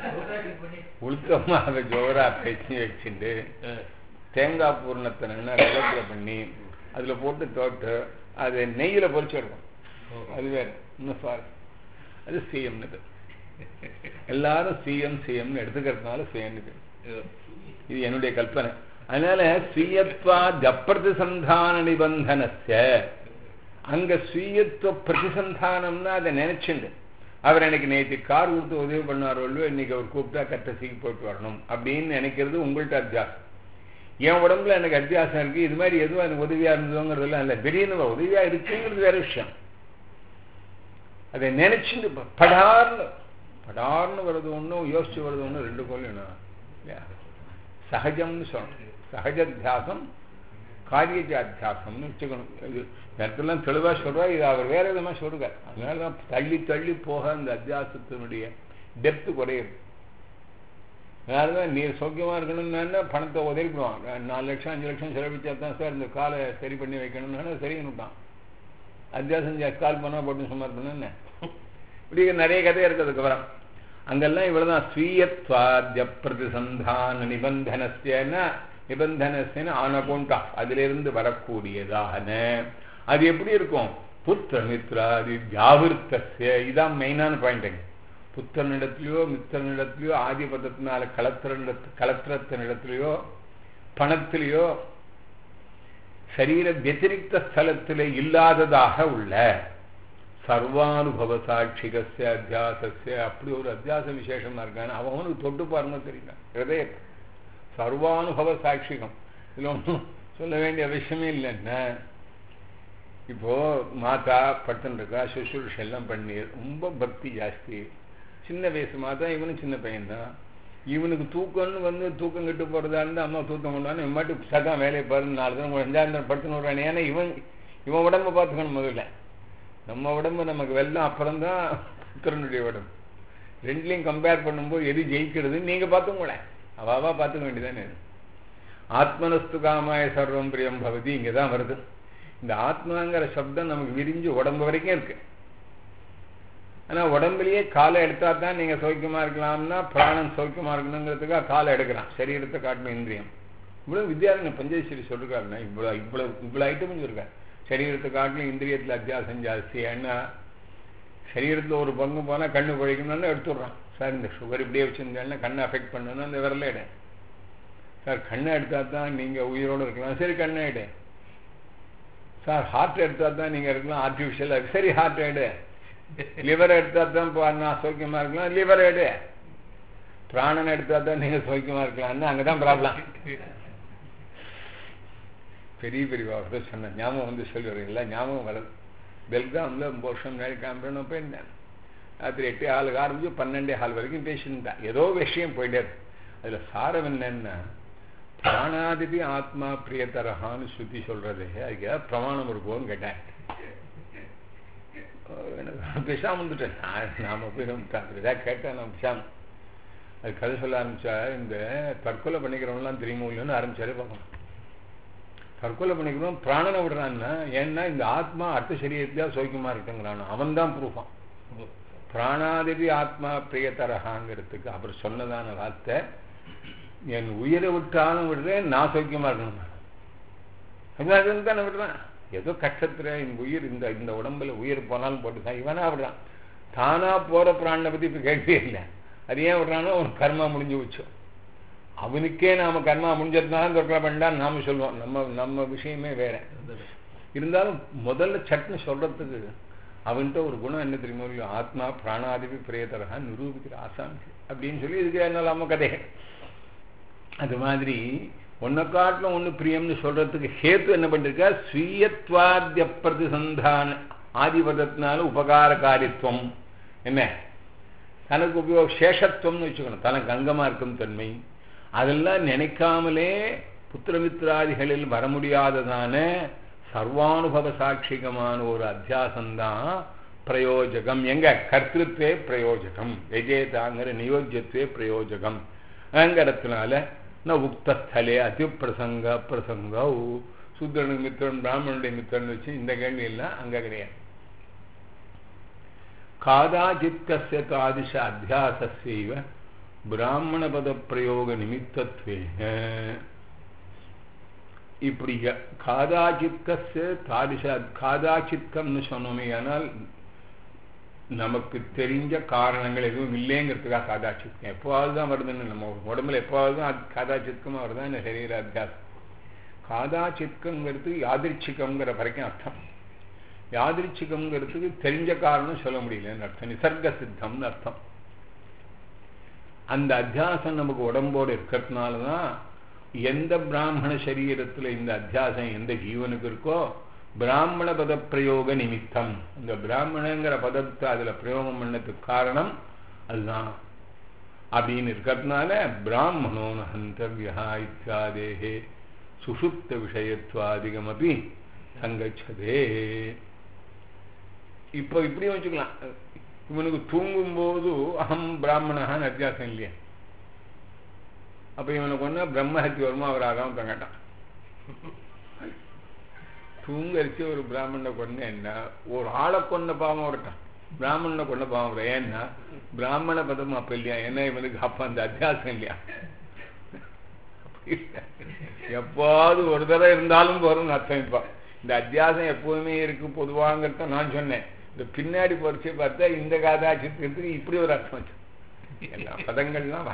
உளுத்தமா அதை ஜோரா பேச்சு வச்சுட்டு தேங்காய் பூர்ணத்தை நல்லா வெள்ளத்துல பண்ணி அதுல போட்டு தோட்டு அதை நெய்யில பொரிச்சு எடுக்கும் அது வேற இன்னும் சார் அது சிஎம்னு எல்லாரும் சிஎம் சிஎம்னு எடுத்துக்கிறதுனால சிஎம்னு இது என்னுடைய கல்பனை அதனால ஸ்வீயத்வா ஜப்பிரதிசந்தான நிபந்தனஸ்ய அங்க ஸ்வீயத்துவ பிரதிசந்தானம்னா அதை நினைச்சுண்டு அவர் எனக்கு நேற்று கார் கொடுத்து உதவி பண்ணாரோ இல்லையோ இன்னைக்கு அவர் கூப்பிட்டா கட்ட சீக்கி போயிட்டு வரணும் அப்படின்னு நினைக்கிறது உங்கள்கிட்ட அத்தியாசம் என் உடம்புல எனக்கு அத்தியாசம் இருக்கு இது மாதிரி எதுவும் எனக்கு உதவியா இருந்ததுங்கிறதுலாம் இல்லை திடீர்னு உதவியா இருக்குங்கிறது வேற விஷயம் அதை நினைச்சுட்டு படார்னு படார்னு வர்றது ஒன்றும் யோசிச்சு வர்றது ஒன்றும் ரெண்டு கொள்ளணும் இல்லையா சகஜம்னு சொல்லணும் சகஜத்தியாசம் காரியஜ அத்தியாசம்னு வச்சுக்கணும் இது நேரத்தெல்லாம் தெளிவாக சொல்றா இது அவர் வேற விதமாக சொல்றார் அதனால தான் தள்ளி தள்ளி போக அந்த அத்தியாசத்தினுடைய டெப்த் குறையுது அதனால தான் நீர் சௌக்கியமாக இருக்கணும்னா பணத்தை உதவிடுவான் நாலு லட்சம் அஞ்சு லட்சம் செலவிச்சா தான் சார் இந்த காலை சரி பண்ணி வைக்கணும்னா சரின்னுட்டான் அத்தியாசம் கால் பண்ணால் போட்டு சுமார் பண்ண இப்படி நிறைய கதை இருக்குது அதுக்கப்புறம் அங்கெல்லாம் இவ்வளவுதான் ஸ்வீயத்வாத்ய பிரதிசந்தான நிபந்தனஸ்யன நிபந்தனஸ்யன ஆன் அக்கௌண்ட் ஆஃப் அதிலிருந்து வரக்கூடியதான அது எப்படி இருக்கும் புத்திர மித்ராதி வியாவிருத்தஸ்ய இதான் மெயினான பாயிண்ட் புத்திரனிடத்திலையோ மித்திரனிடத்திலையோ ஆதிபதத்தினால கலத்திர கலத்திரத்தினிடத்திலையோ பணத்திலேயோ சரீர வத்திரிக்த ஸ்தலத்திலே இல்லாததாக உள்ள சர்வானுபவ சாட்சிகசிய அத்தியாசஸ்ய அப்படி ஒரு அத்தியாச விசேஷமா இருக்கான்னு அவனுக்கு தொட்டு பாருங்க தெரியல ஹிருதய சர்வானுபவ சாட்சிகம் இதுல ஒன்றும் சொல்ல வேண்டிய அவசியமே இல்லைன்னா இப்போ மாதா படுத்துன்னு இருக்கா சுசுருஷ எல்லாம் பண்ணி ரொம்ப பக்தி ஜாஸ்தி சின்ன வயசு மாதா இவனும் சின்ன பையன்தான் இவனுக்கு தூக்கம்னு வந்து தூக்கம் கெட்டு போறதா இருந்தா அம்மா தூக்கம் கொண்டாந்து இவன் மட்டும் சதான் வேலையை பாரு நாலு தினம் அஞ்சாயிரம் படுத்துன்னு விடுறானே ஏன்னா இவன் இவன் உடம்ப பார்த்துக்கணும் முதல்ல நம்ம உடம்பு நமக்கு வெள்ளம் அப்புறம் தான் புத்திரனுடைய உடம்பு ரெண்டுலையும் கம்பேர் பண்ணும்போது எது ஜெயிக்கிறதுன்னு நீங்க பார்த்துங்களே அவாவா பார்த்துக்க வேண்டியதானே ஆத்மனஸ்து காமாய சர்வம் பிரியம் பவதி இங்கே தான் வருது இந்த ஆத்மாங்கிற சப்தம் நமக்கு விரிஞ்சு உடம்பு வரைக்கும் இருக்கு ஆனா உடம்புலயே காலை எடுத்தா தான் நீங்க சௌக்கியமா இருக்கலாம்னா பிராணம் சௌக்கியமா இருக்கணுங்கிறதுக்காக காலை எடுக்கிறான் சரீரத்தை காட்டணும் இந்திரியம் இவ்வளவு வித்யாரண்ய பஞ்சேஸ்வரி சொல்லிருக்காருண்ணா இவ்வளவு இவ்வளவு இவ்வளவு ஐட்டம் சொல்லிருக்காரு சரீரத்தை காட்டிலும் இந்திரியத்தில் அத்தியாசம் ஜாஸ்தி ஏன்னா சரீரத்தில் ஒரு பங்கு போனால் கண்ணு குழைக்கணும்னு எடுத்துடுறான் சார் இந்த சுகர் இப்படியே வச்சுருந்தேன்னா கண்ணை அஃபெக்ட் பண்ணணும்னு அந்த விரல எடு சார் கண்ணை எடுத்தா தான் நீங்கள் உயிரோடு இருக்கலாம் சரி கண்ணை எடு சார் ஹார்ட் எடுத்தா தான் நீங்கள் இருக்கலாம் ஆர்டிஃபிஷியலாக சரி ஹார்ட் எடு லிவர் எடுத்தா தான் நான் சௌக்கியமாக இருக்கலாம் லிவர் எடு பிராணன் எடுத்தா தான் நீங்கள் சௌக்கியமாக இருக்கலாம்னு அங்கே தான் ப்ராப்ளம் பெரிய பெரிய வார்த்தை சொன்னேன் ஞாபகம் வந்து சொல்லுறீங்களா ஞாபகம் வருது பெல்காமில் ரொம்ப வருஷம் முன்னாடி காம்பரணும் போயிருந்தேன் ராத்திரி எட்டு ஆளுக்கு ஆரம்பிச்சு பன்னெண்டே ஹால் வரைக்கும் பேசியிருந்தேன் ஏதோ விஷயம் போயிட்டே அதில் சாரம் என்னன்னா பிராணாதிபி ஆத்மா பிரியதரஹான்னு சுத்தி சொல்றது அதுக்கு ஏதாவது பிரமாணம் இருக்கும்னு கேட்டேன் எனக்கு பேசாம வந்துட்டேன் நாம போய் ஏதாவது கேட்டேன் நான் பேசாம அது கதை சொல்ல ஆரம்பிச்சா இந்த தற்கொலை பண்ணிக்கிறவங்களாம் தெரியுமோ இல்லைன்னு ஆரம்பிச்சாலே பார்க்கணும் தற்கொலை பண்ணிக்கிறோம் பிராணனை விடுறான்னா ஏன்னா இந்த ஆத்மா அர்த்த சரீரத்தியா சௌக்கியமா இருக்குங்கிறான் அவன் தான் ப்ரூஃபான் பிராணாதிபி ஆத்மா பிரியதரகாங்கிறதுக்கு அவர் சொன்னதான வார்த்தை என் உயிரை விட்டாலும் விடுறேன் நான் சௌக்கியமா இருக்கணும் அதனால தானே விடுறான் ஏதோ கஷ்டத்துல என் உயிர் இந்த இந்த உடம்புல உயிர் போனாலும் போட்டுதான் இவனா விடுறான் தானா போற பிராணனை பத்தி இப்ப கேள்வியே இல்லை அது ஏன் விடுறானோ ஒரு கர்மா முடிஞ்சு வச்சோம் அவனுக்கே நாம கர்மா முடிஞ்சதுனால தற்கொலை பண்ணான்னு நாம சொல்லுவோம் நம்ம நம்ம விஷயமே வேற இருந்தாலும் முதல்ல சட்னு சொல்றதுக்கு அவன்கிட்ட ஒரு குணம் என்ன தெரியுமோ இல்லையோ ஆத்மா பிராணாதிபி பிரேதரகா நிரூபிக்கிற ஆசாமி அப்படின்னு சொல்லி இதுக்கு என்ன நம்ம கதை அது மாதிரி ஒன்ன காட்டிலும் ஒன்று பிரியம்னு சொல்றதுக்கு ஹேத்து என்ன பண்ணிருக்கா ஸ்வீயத்வாத்திய பிரதிசந்தான ஆதிபதத்தினால உபகாரகாரித்துவம் என்ன தனக்கு உபயோக சேஷத்துவம்னு வச்சுக்கணும் தனக்கு அங்கமா இருக்கும் தன்மை அதெல்லாம் நினைக்காமலே புத்திரமித்ராதிகளில் வர முடியாததான சர்வானுபவ சாட்சிகமான ஒரு அத்தியாசம்தான் பிரயோஜகம் எங்க கர்த்திருத்வே பிரயோஜகம் எஜேதாங்கிற நியோஜ்யத்வே பிரயோஜகம் அங்கிறதுனால ந உக்தஸ்தலே அதிப்பிரசங்க பிரசங்க சூத்திரனுக்கு மித்திரன் பிராமணனுடைய மித்திரன் வச்சு இந்த கேள்வி எல்லாம் அங்க கிடையாது காதாச்சித்கசிய தாதிஷ அத்தியாசஸ்யைவ பிராமணபத பிரயோக நிமித்தத்வேன இப்படி காதாச்சித்கசிய தாதிஷ காதாச்சித்கம்னு சொன்னோமே ஆனால் நமக்கு தெரிஞ்ச காரணங்கள் எதுவும் இல்லைங்கிறதுக்காக காதாச்சித்கம் எப்போவாவது தான் வருதுன்னு நம்ம உடம்புல எப்போவாவது தான் காதாச்சித்கமாக வருதா இந்த சரீர அத்தியாசம் காதாச்சித்கங்கிறது யாதிர்ச்சிகம்ங்கிற வரைக்கும் அர்த்தம் யாதிர்ச்சிகம்ங்கிறதுக்கு தெரிஞ்ச காரணம் சொல்ல முடியலன்னு அர்த்தம் நிசர்க சித்தம்னு அர்த்தம் அந்த அத்தியாசம் நமக்கு உடம்போடு இருக்கிறதுனால தான் எந்த பிராமண சரீரத்தில் இந்த அத்தியாசம் எந்த ஜீவனுக்கு இருக்கோ பிராமண பத பிரயோக நிமித்தம் இந்த பிராமணங்கிற பதத்தை அதுல பிரயோகம் பண்ணதுக்கு காரணம் அதுதான் அப்படின்னு இருக்கிறதுனால பிராமணோன் ஹந்தவியா இத்தியாதேகே சுசுப்த விஷயத்வாதிகமபி சங்கச்சதே இப்போ இப்படியும் வச்சுக்கலாம் இவனுக்கு தூங்கும்போது அகம் பிராமணகான்னு அத்தியாசம் இல்லையா அப்ப இவனுக்கு ஒண்ணு பிரம்மஹத்தி வருமா அவர் ஆகாம தங்கட்டான் தூங்கரிச்சு ஒரு பிராமணனை கொண்டு என்ன ஒரு ஆளை கொண்ட பாவம் வரட்டான் பிராமணனை கொண்ட பாவம் வரும் ஏன்னா பிராமண பதம் அப்ப இல்லையா என்ன இவனுக்கு அப்ப அந்த அத்தியாசம் இல்லையா எப்பாவது ஒரு தடவை இருந்தாலும் போறோம்னு அர்த்தம் இப்ப இந்த அத்தியாசம் எப்போதுமே இருக்கு பொதுவாங்கிறத நான் சொன்னேன் இந்த பின்னாடி பறிச்சு பார்த்தா இந்த காதாட்சியத்துக்கு இப்படி ஒரு அர்த்தம் வச்சு எல்லா பதங்கள்லாம்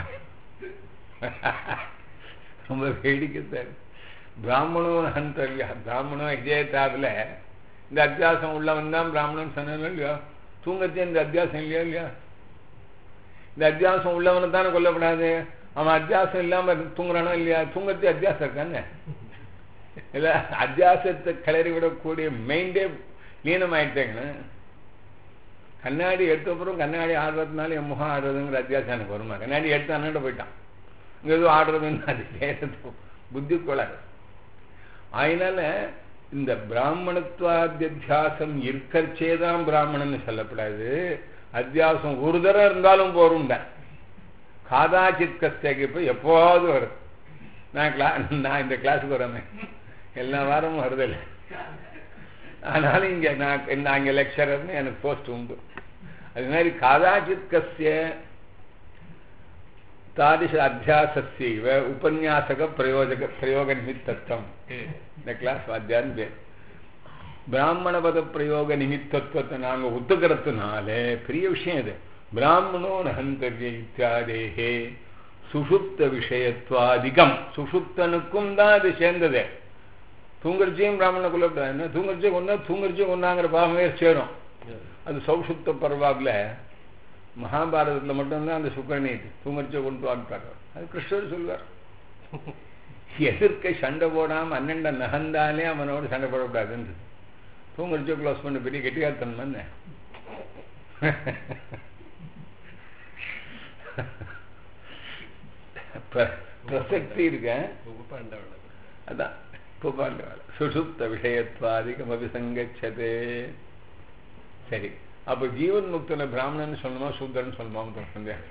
ரொம்ப வேடிக்கை சார் பிராமணம் ஹந்தவியா பிராமணம் விஜயத்தாவில் இந்த அத்தியாசம் உள்ளவன் தான் பிராமணன் சொன்னாலும் இல்லையா தூங்கத்தே இந்த அத்தியாசம் இல்லையா இல்லையா இந்த அத்தியாசம் உள்ளவனை தானே கொல்லப்படாது அவன் அத்தியாசம் இல்லாம தூங்குறானோ இல்லையா தூங்கத்தே அத்தியாசம் இருக்கானே இல்ல அத்தியாசத்தை கிளறி விடக்கூடிய மைண்டே லீனமாயிட்டேங்க கண்ணாடி எடுத்த அப்புறம் கண்ணாடி ஆடுறதுனால என் முகம் ஆடுறதுங்கிற அத்தியாசம் எனக்கு வருமா கண்ணாடி எடுத்து அண்ணாண்ட போயிட்டான் இங்க எதுவும் ஆடுறதுன்னு அது செய்யறது புத்தி கோளாறு அதனால இந்த பிராமணத்துவாத்தியாசம் இருக்கச்சேதான் பிராமணன் சொல்லப்படாது அத்தியாசம் ஒரு தரம் இருந்தாலும் போரும்ட காதாச்சித் கஸ்தேக்கு இப்போ எப்போவாவது வருது நான் கிளா நான் இந்த கிளாஸுக்கு வரேன் எல்லா வாரமும் வருதில்லை ஆனாலும் இங்க நான் நான் இங்க லெக்சரர்னு எனக்கு போஸ்ட் உண்டு அது மாதிரி காதாச்சித் கஸ்ய தாதிஷ அத்தியாசஸ்யவ உபன்யாசக பிரயோஜக பிரயோக நிமித்தத்துவம் இந்த கிளாஸ் வாத்தியான்னு பேர் பிராமணபத பிரயோக நிமித்தத்துவத்தை நாங்க ஒத்துக்கிறதுனால பெரிய விஷயம் இது பிராமணோ நகந்தர்ய இத்தியாதேகே சுஷுப்த விஷயத்வாதிகம் சுஷுப்தனுக்கும் தான் அது சேர்ந்தது தூங்கரிச்சியும் பிராமண கொல்லப்படாது என்ன தூங்கரிச்சி கொண்டா தூங்கரிச்சி கொண்டாங்கிற பாவமே சேரும் அது சௌசுப்த பரவாவில் மகாபாரதத்தில் மட்டும்தான் அந்த சுக்கரநீதி தூங்கரிச்ச கொண்டு வாட்டார் அது கிருஷ்ணர் சொல்வார் எதிர்க்க சண்டை போடாம அண்ணண்ட நகந்தாலே அவனோட சண்டை போடக்கூடாதுன்னு தூங்கரிச்ச க்ளோஸ் பண்ண பெரிய கெட்டியாத்தன்மை பிரசக்தி இருக்க அதான் புபாண்டவாள் சுசுப்த விஷயத்வாதிகம் அபிசங்கச்சதே சரி அப்ப ஜீவன் முக்தன பிராமணன் சொல்லணுமா சூத்திரன் சொல்லணுமா சந்தேகம்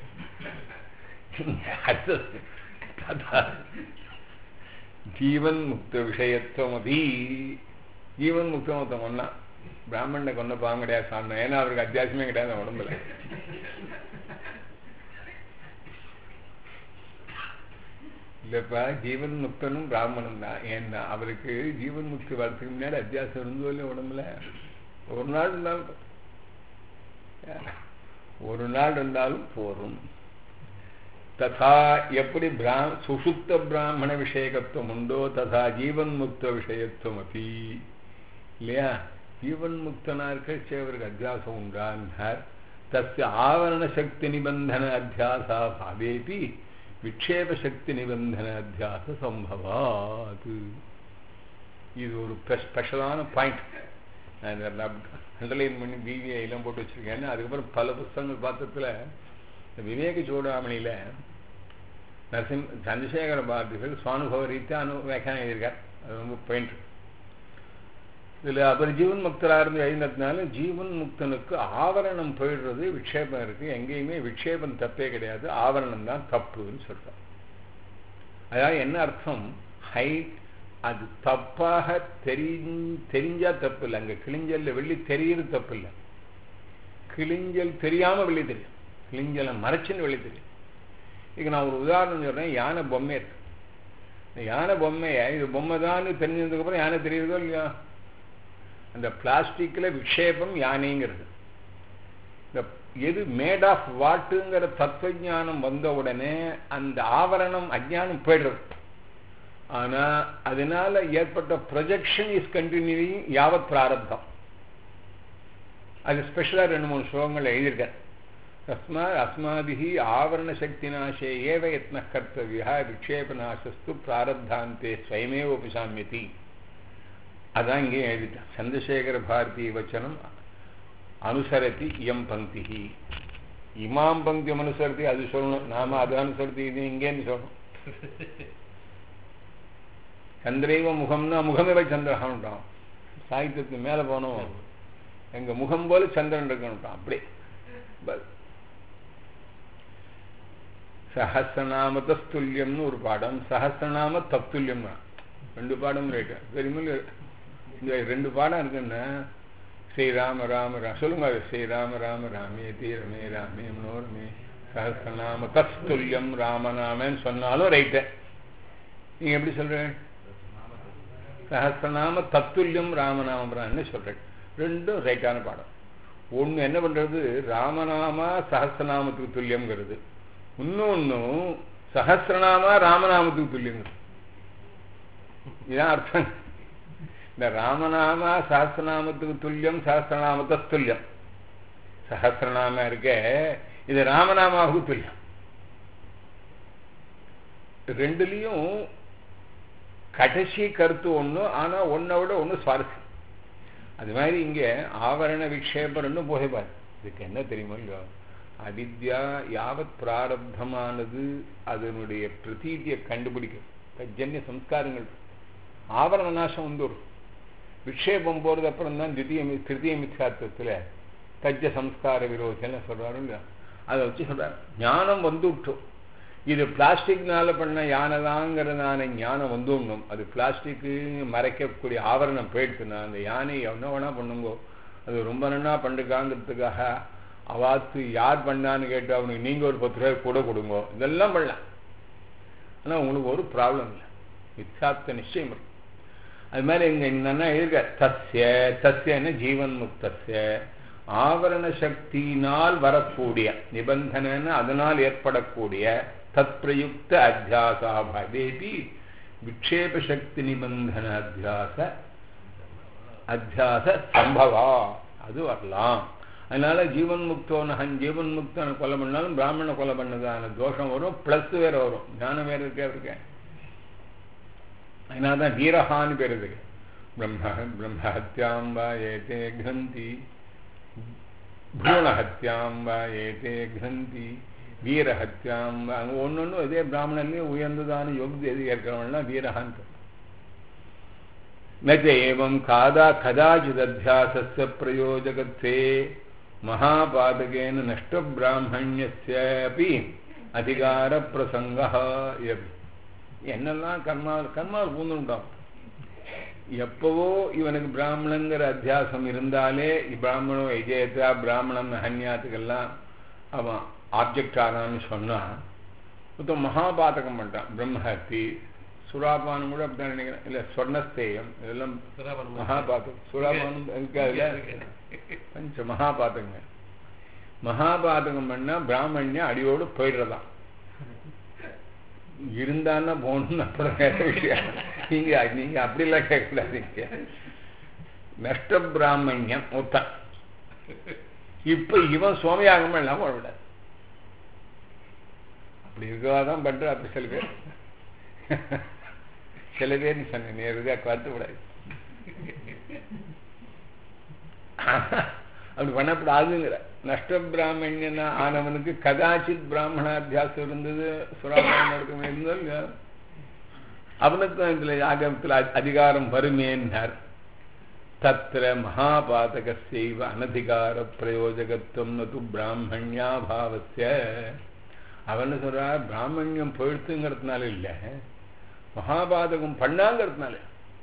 ஜீவன் முக்த விஷயத்துவம் அபி ஜீவன் முக்தம் ஒருத்தன் ஒன்னா பிராமணனை கொண்ட பாவம் கிடையாது சாந்தம் ஏன்னா அவருக்கு அத்தியாசமே கிடையாது உடம்புல இல்லப்பா ஜீவன் முக்தனும் பிராமணன் தான் ஏன்னா அவருக்கு ஜீவன் முக்தி வரதுக்கு முன்னாடி அத்தியாசம் இருந்தோ இல்லையா உடம்புல ஒரு நாள் இருந்தாலும் ஒரு நாள் இருந்தாலும் போரும் ததா எப்படி பிரா சுசுப்த பிராமண விஷயகத்துவம் உண்டோ ததா ஜீவன் முக்த விஷயத்துவம் அப்படி இல்லையா ஜீவன் முக்தனா இருக்க அவருக்கு அத்தியாசம் உண்டான்னார் தஸ்ய ஆவரண சக்தி நிபந்தன அத்தியாசா பாவேபி விக்ஷேப சக்தி நிபந்தன அத்தியாச சம்பவாது இது ஒரு ஸ்பெஷலான பாயிண்ட் நான் அண்டர்லைன் பண்ணி பிவிஐ எல்லாம் போட்டு வச்சிருக்கேன் அதுக்கப்புறம் பல புஸ்தகங்கள் பார்த்ததுல இந்த விவேக சூடாமணியில நரசிம் சந்திரசேகர பாரதிகள் சுவானுபவ ரீதியா அனு வியாக்கியானம் எழுதியிருக்கார் அது ரொம்ப பாயிண்ட் இதுல அப்புறம் ஜீவன் முக்தரா இருந்து எழுந்ததுனால ஜீவன் முக்தனுக்கு ஆவரணம் போயிடுறது விக்ஷேபம் இருக்கு எங்கேயுமே விக்ஷேபம் தப்பே கிடையாது ஆவரணம் தான் தப்புன்னு சொல்றார் அதாவது என்ன அர்த்தம் ஹை அது தப்பாக தெரி தெரிஞ்சா தப்பு இல்லை அங்க கிழிஞ்சல்ல வெள்ளி தெரியறது தப்பு இல்லை கிழிஞ்சல் தெரியாம வெள்ளி தெரியும் கிழிஞ்சலை மறைச்சுன்னு வெள்ளி தெரியும் இதுக்கு நான் ஒரு உதாரணம் சொல்றேன் யானை பொம்மை இருக்கு இந்த யானை பொம்மையை இது பொம்மை தான் தெரிஞ்சதுக்கு அப்புறம் யானை தெரியுறதோ இல்லையா அந்த பிளாஸ்டிக்ல விக்ஷேபம் யானைங்கிறது இந்த எது மேட் ஆஃப் வாட்டுங்கிற தத்துவ ஞானம் வந்த உடனே அந்த ஆவரணம் அஜானம் போயிடுறது ஆனா அதனால ஏற்பட்ட ப்ரொஜெக்ஷன் இஸ் கண்டினியூவிங் யாவத் பிராரப்தம் அது ஸ்பெஷலா ரெண்டு மூணு ஸ்லோகங்கள் எழுதியிருக்கேன் தஸ்மா அஸ்மாபிஹி ஆவரண சக்தி நாசே ஏவ யத்ன கர்த்தவியா விக்ஷேபநாசஸ்து பிராரப்தாந்தே ஸ்வயமேவ உபசாமியதி அதான் இங்கே எழுதிட்டேன் சந்திரசேகர பாரதி வச்சனம் அனுசரதி இயம் பங்கி இமாம் பங்கி அனுசரதி அது சொல்லணும் நாம அது அனுசரதி இது இங்கேன்னு சொல்லணும் சந்திரைவ முகம்னா முகமேவ சந்திரகான்ட்டான் சாகித்யத்துக்கு மேல போனோம் எங்க முகம் போல சந்திரன் இருக்கணும்ட்டான் அப்படி சஹசிரநாமத்துல்யம்னு ஒரு பாடம் சஹசிரநாம தத்துல்யம் ரெண்டு பாடம் ரைட்டு தெரியுமில்ல இந்த ரெண்டு பாடம் இருக்குன்னா ஸ்ரீராம ராம ராம் சொல்லுங்க அது ஸ்ரீராம ராம ராமே தீரமே ராமே மனோரமே சஹசிரநாம தத்துல்யம் ராமநாமன்னு சொன்னாலும் ரைட்டு நீங்க எப்படி சொல்றேன் சஹசிரநாம தத்துல்யம் ராமநாமரான்னு சொல்றேன் ரெண்டும் ரைட்டான பாடம் ஒன்று என்ன பண்றது ராமநாமா சஹசிரநாமத்துக்கு துல்லியம்ங்கிறது இன்னொன்னும் சஹசிரநாமா ராமநாமத்துக்கு துல்லியங்கிறது இதான் அர்த்தம் இந்த ராமநாமா சஹசிரநாமத்துக்கு துல்லியம் சஹசிரநாமத்தை துல்லியம் சஹசிரநாம இருக்க இது ராமநாமாவுக்கு துல்லியம் ரெண்டுலேயும் கடைசி கருத்து ஒன்று ஆனால் ஒன்றை விட ஒன்று சுவாரஸ்யம் அது மாதிரி இங்கே ஆவரண விக்ஷேபம்னு போகைப்பார் இதுக்கு என்ன தெரியுமோ இல்லையோ அவித்யா யாவத் பிராரப்தமானது அதனுடைய பிரதீதியை கண்டுபிடிக்கும் தஜன்ய சம்ஸ்காரங்கள் ஆவரண நாசம் வந்துடும் விக்ஷேபம் போகிறது அப்புறம் தான் தித்திய திருத்திய மித்யார்த்தத்தில் தஜ்ஜ சம்ஸ்கார விரோதம்னு சொல்கிறாரு இல்லையா அதை வச்சு சொல்கிறார் ஞானம் வந்து விட்டோம் இது பிளாஸ்டிக்னால பண்ண யானைதாங்கிறதான ஞானம் வந்துடணும் அது பிளாஸ்டிக்கு மறைக்கக்கூடிய ஆவரணம் போயிடுச்சுன்னா அந்த யானை என்ன வேணா பண்ணுங்கோ அது ரொம்ப நன்னா பண்ணுக்காங்கிறதுக்காக அவாத்து யார் பண்ணான்னு கேட்டு அவனுக்கு நீங்கள் ஒரு பத்து ரூபாய் கூட கொடுங்கோ இதெல்லாம் பண்ணலாம் ஆனால் உங்களுக்கு ஒரு ப்ராப்ளம் இல்லை மித்யார்த்த நிச்சயம் இருக்கு அது மாதிரி இங்கே என்னன்னா இருக்க தஸ்ய தஸ்யன்னு ஜீவன் முக்தஸ்ய ஆவரண சக்தியினால் வரக்கூடிய நிபந்தனைன்னு அதனால் ஏற்படக்கூடிய தத் பிரயுக்த அத்தியாசா பவேபி விக்ஷேப சக்தி நிபந்தன அத்தியாச அத்தியாச சம்பவா அது வரலாம் அதனால ஜீவன் முக்தோனஹன் ஜீவன் முக்தனை கொலை பண்ணாலும் பிராமண கொலை பண்ணதான தோஷம் வரும் பிளஸ் வேற வரும் ஞானம் வேற இருக்கே இருக்கேன் அதனால தான் வீரஹான்னு பேர் இருக்கு பிரம்ம பிரம்மஹத்யாம் வா ஏதே கிரந்தி பூணஹத்யாம் வா ஏதே கிரந்தி வீரஹத்யாம் அங்கே ஒன்று ஒன்று இதே பிராமணன்லேயும் உயர்ந்ததான யோகி எது ஏற்கிறவன்லாம் வீரஹான் நச்ச ஏவம் காதா கதாச்சிதத்தியாசஸ்ய பிரயோஜகத்தே மகாபாதகேன நஷ்ட பிராமணியப்பி அதிகார பிரசங்க என்னெல்லாம் கர்மா கர்மாவில் பூந்துட்டான் எப்பவோ இவனுக்கு பிராமணங்கிற அத்தியாசம் இருந்தாலே பிராமணோ எஜயத்தா பிராமணம் ஹன்யாத்துக்கெல்லாம் அவன் ஆப்ஜெக்ட் ஆனான்னு சொன்னா மொத்தம் மகாபாதகம் பண்ணிட்டான் பிரம்மஹத்தி சுறாபானம் கூட அப்படிதான் நினைக்கிறேன் இல்ல சொர்ணஸ்தேயம் இதெல்லாம் மகாபாதகம் சுறாபானம் இருக்காதுல பஞ்ச மகாபாதகங்க மகாபாதகம் பண்ணா பிராமணியம் அடியோடு போயிடுறதான் இருந்தான்னா போகணும்னு அப்புறம் வேற விஷயம் நீங்க நீங்க அப்படிலாம் கேட்கக்கூடாதீங்க நஷ்ட பிராமணியம் ஒருத்தன் இப்ப இவன் சோமயாகம் இல்லாம விடாது அப்படி இருக்கவாதான் பண்ற அப்படி சில பேர் சில பேர் நீ சொன்ன நேரடியாக கருத்துக்கூடாது அப்படி பண்ணப்படாதுங்கிற நஷ்ட பிராமணியன் ஆனவனுக்கு கதாச்சித் பிராமணாத்தியாசம் இருந்தது சுராமணம் நடக்கும் இருந்தது இல்லையா? அவனுக்கும் இதுல யாகத்துல அதிகாரம் வருமேன்னார் தத்திர மகாபாதகசைவ அனதிகார பிரயோஜகத்துவம் நது பிராமணியா பாவசிய அவன் சொல்றா பிராமணியம் போயிடுத்துங்கிறதுனால இல்ல மகாபாதகம் பண்ணாங்கிறதுனால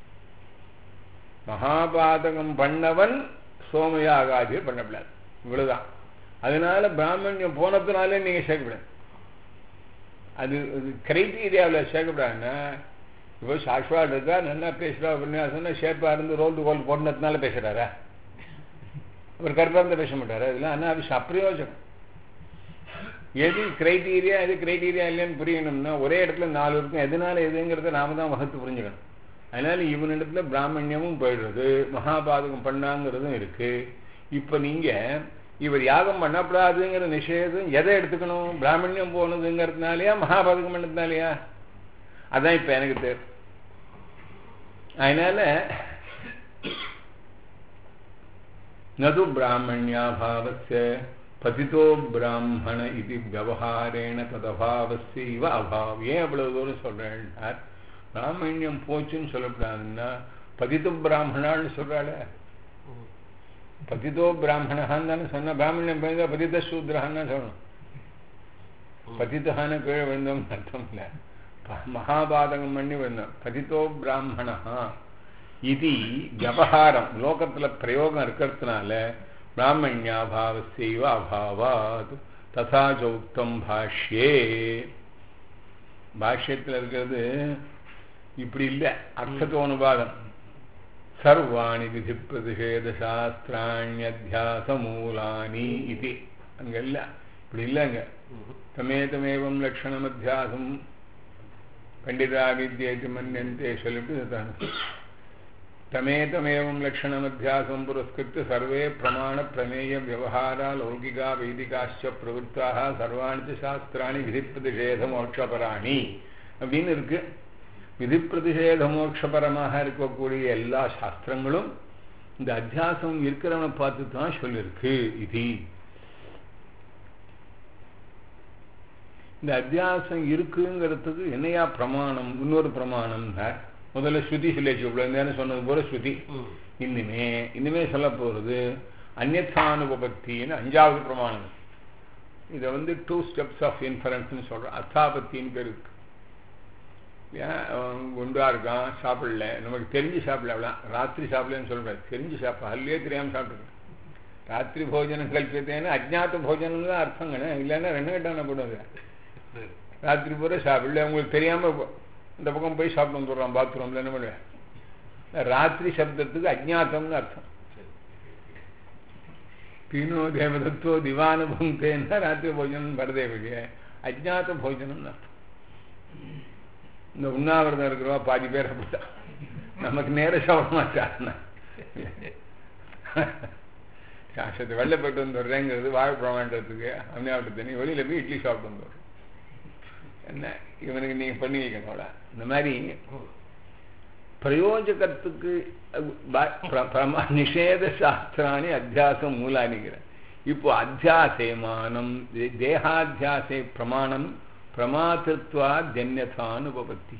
மகாபாதகம் பண்ணவன் சோமயாகாதியை பண்ணக்கூடாது இவ்வளவுதான் அதனால பிராமணியம் போனதுனாலே நீங்க சேர்க்கப்படாது அது கிரைட்டீரியாவில் சேர்க்கப்படாதுன்னா இப்போ சாஸ்வாட் இருக்கா நல்லா பேசுறா உபன்யாசம்னா ஷேப்பா இருந்து ரோல் கோல் போட்டதுனால பேசுறாரா அவர் கருப்பா இருந்தா பேச மாட்டாரா இதெல்லாம் அனாவசியம் அப்பிரயோஜனம் எது கிரைட்டீரியா எது கிரைட்டீரியா இல்லைன்னு புரியணும்னா ஒரே இடத்துல நாலு இருக்கும் எதனால எதுங்கிறத நாம தான் வகுத்து புரிஞ்சுக்கணும் அதனால இவனிடத்துல பிராமணியமும் போயிடுறது மகாபாதகம் பண்ணாங்கிறதும் இருக்கு இப்ப நீங்க இவர் யாகம் பண்ணப்படாதுங்கிற நிஷேதம் எதை எடுத்துக்கணும் பிராமணியம் போனதுங்கிறதுனாலயா மகாபாதகம் பண்ணதுனாலயா அதான் இப்ப எனக்கு தெரியும் அதனால நது பிராமணியாபாவஸ்ய பதிதோ பிராமண இது விவகாரேண ததபாவஸ்ய இவ அபாவம் ஏன் அவ்வளவு தூரம் சொல்றேன் பிராமணியம் போச்சுன்னு சொல்லக்கூடாதுன்னா பதித்து பிராமணான்னு சொல்றாளே பதிதோ பிராமணான்னு தானே சொன்னா பிராமணியம் போயிருந்தா பதித சூத்ரஹான்னு சொல்லணும் பதித்தகான கீழே விழுந்தோம்னு அர்த்தம் இல்லை மகாபாதகம் பண்ணி விழுந்தோம் பதித்தோ பிராமணா இது விவகாரம் லோகத்துல பிரயோகம் இருக்கிறதுனால பிராமணியாபாவசைவ அபாவாத் ததா சௌக்தம் பாஷ்யே பாஷ்யத்தில் இருக்கிறது இப்படி இல்லை அர்த்தத்தோனுபாதம் சர்வாணி விதி பிரதிஷேத சாஸ்திராணியத்தியாச மூலானி இது அங்க இல்ல இப்படி இல்லைங்க தமேதமேவம் லட்சணம் அத்தியாசம் பண்டிதா வித்யேதி மன்யந்தே சொல்லிட்டு தமேதமேவம் லட்சணம் அத்தியாசம் புரஸ்கிருத்து சர்வே பிரமாண பிரமேய விவகாரா லௌகிகா வைதிகாச்ச பிரவருத்தாக சர்வாணி சாஸ்திராணி விதி பிரதிஷேத மோட்சபராணி அப்படின்னு இருக்கு விதி பிரதிஷேத மோட்சபரமாக இருக்கக்கூடிய எல்லா சாஸ்திரங்களும் இந்த அத்தியாசம் இருக்கிறவனை பார்த்து தான் சொல்லியிருக்கு இது இந்த அத்தியாசம் இருக்குங்கிறதுக்கு என்னையா பிரமாணம் இன்னொரு பிரமாணம் முதல்ல ஸ்ருதி சொல்லிச்சு இவ்வளவு சொன்னது போல ஸ்ருதி இனிமே இனிமே சொல்ல போறது அந்நத்தானுபபத்தின்னு அஞ்சாவது பிரமாணம் இதை வந்து டூ ஸ்டெப்ஸ் ஆஃப் இன்ஃபரன்ஸ்னு சொல்றோம் அர்த்தாபத்தின்னு பேர் இருக்கு குண்டா இருக்கான் சாப்பிடல நமக்கு தெரிஞ்சு சாப்பிடலாம் ராத்திரி சாப்பிடலன்னு சொல்றேன் தெரிஞ்சு சாப்பிட அல்லே தெரியாம சாப்பிட்டுருக்கேன் ராத்திரி போஜனம் கல்பித்தேன்னு அஜ்ஞாத்த போஜனம் தான் அர்த்தங்கண்ணே இல்லைன்னா ரெண்டு கட்டான போடுவது ராத்திரி பூரா சாப்பிடல உங்களுக்கு தெரியாம இந்த பக்கம் போய் சாப்பிட்டு வந்துடுறான் பாத்ரூம்ல என்ன பண்ணுவேன் ராத்திரி சப்தத்துக்கு அஜ்ஞாத்தம்னு அர்த்தம் பீனோ தேவதத்தோ திவானுபந்தேன்னா ராத்திரி போஜனம் வரதே வெளியே அஜ்ஞாத்த போஜனம்னு அர்த்தம் இந்த உண்ணாவிரதம் இருக்கிறவா பாதி பேர் அப்படித்தான் நமக்கு நேர சாப்பிட மாட்டான் சாஸ்திரத்தை வெளில போயிட்டு வந்துடுறேங்கிறது வாழைப்பழம் வேண்டதுக்கு அம்மையாவிட்ட தண்ணி வெளியில போய் இட்லி சாப்பிட்டு வந்துடுறோம் என்ன இவனுக்கு நீங்க பண்ணி வைக்கணும்ல இந்த மாதிரி பிரயோஜகத்துக்கு நிஷேத சாஸ்திராணி அத்தியாசம் மூலானிங்கிற இப்போ அத்தியாசேமானம் தேகாத்தியாசே பிரமாணம் பிரமாத்திருத்வா ஜன்யதானுபவத்தி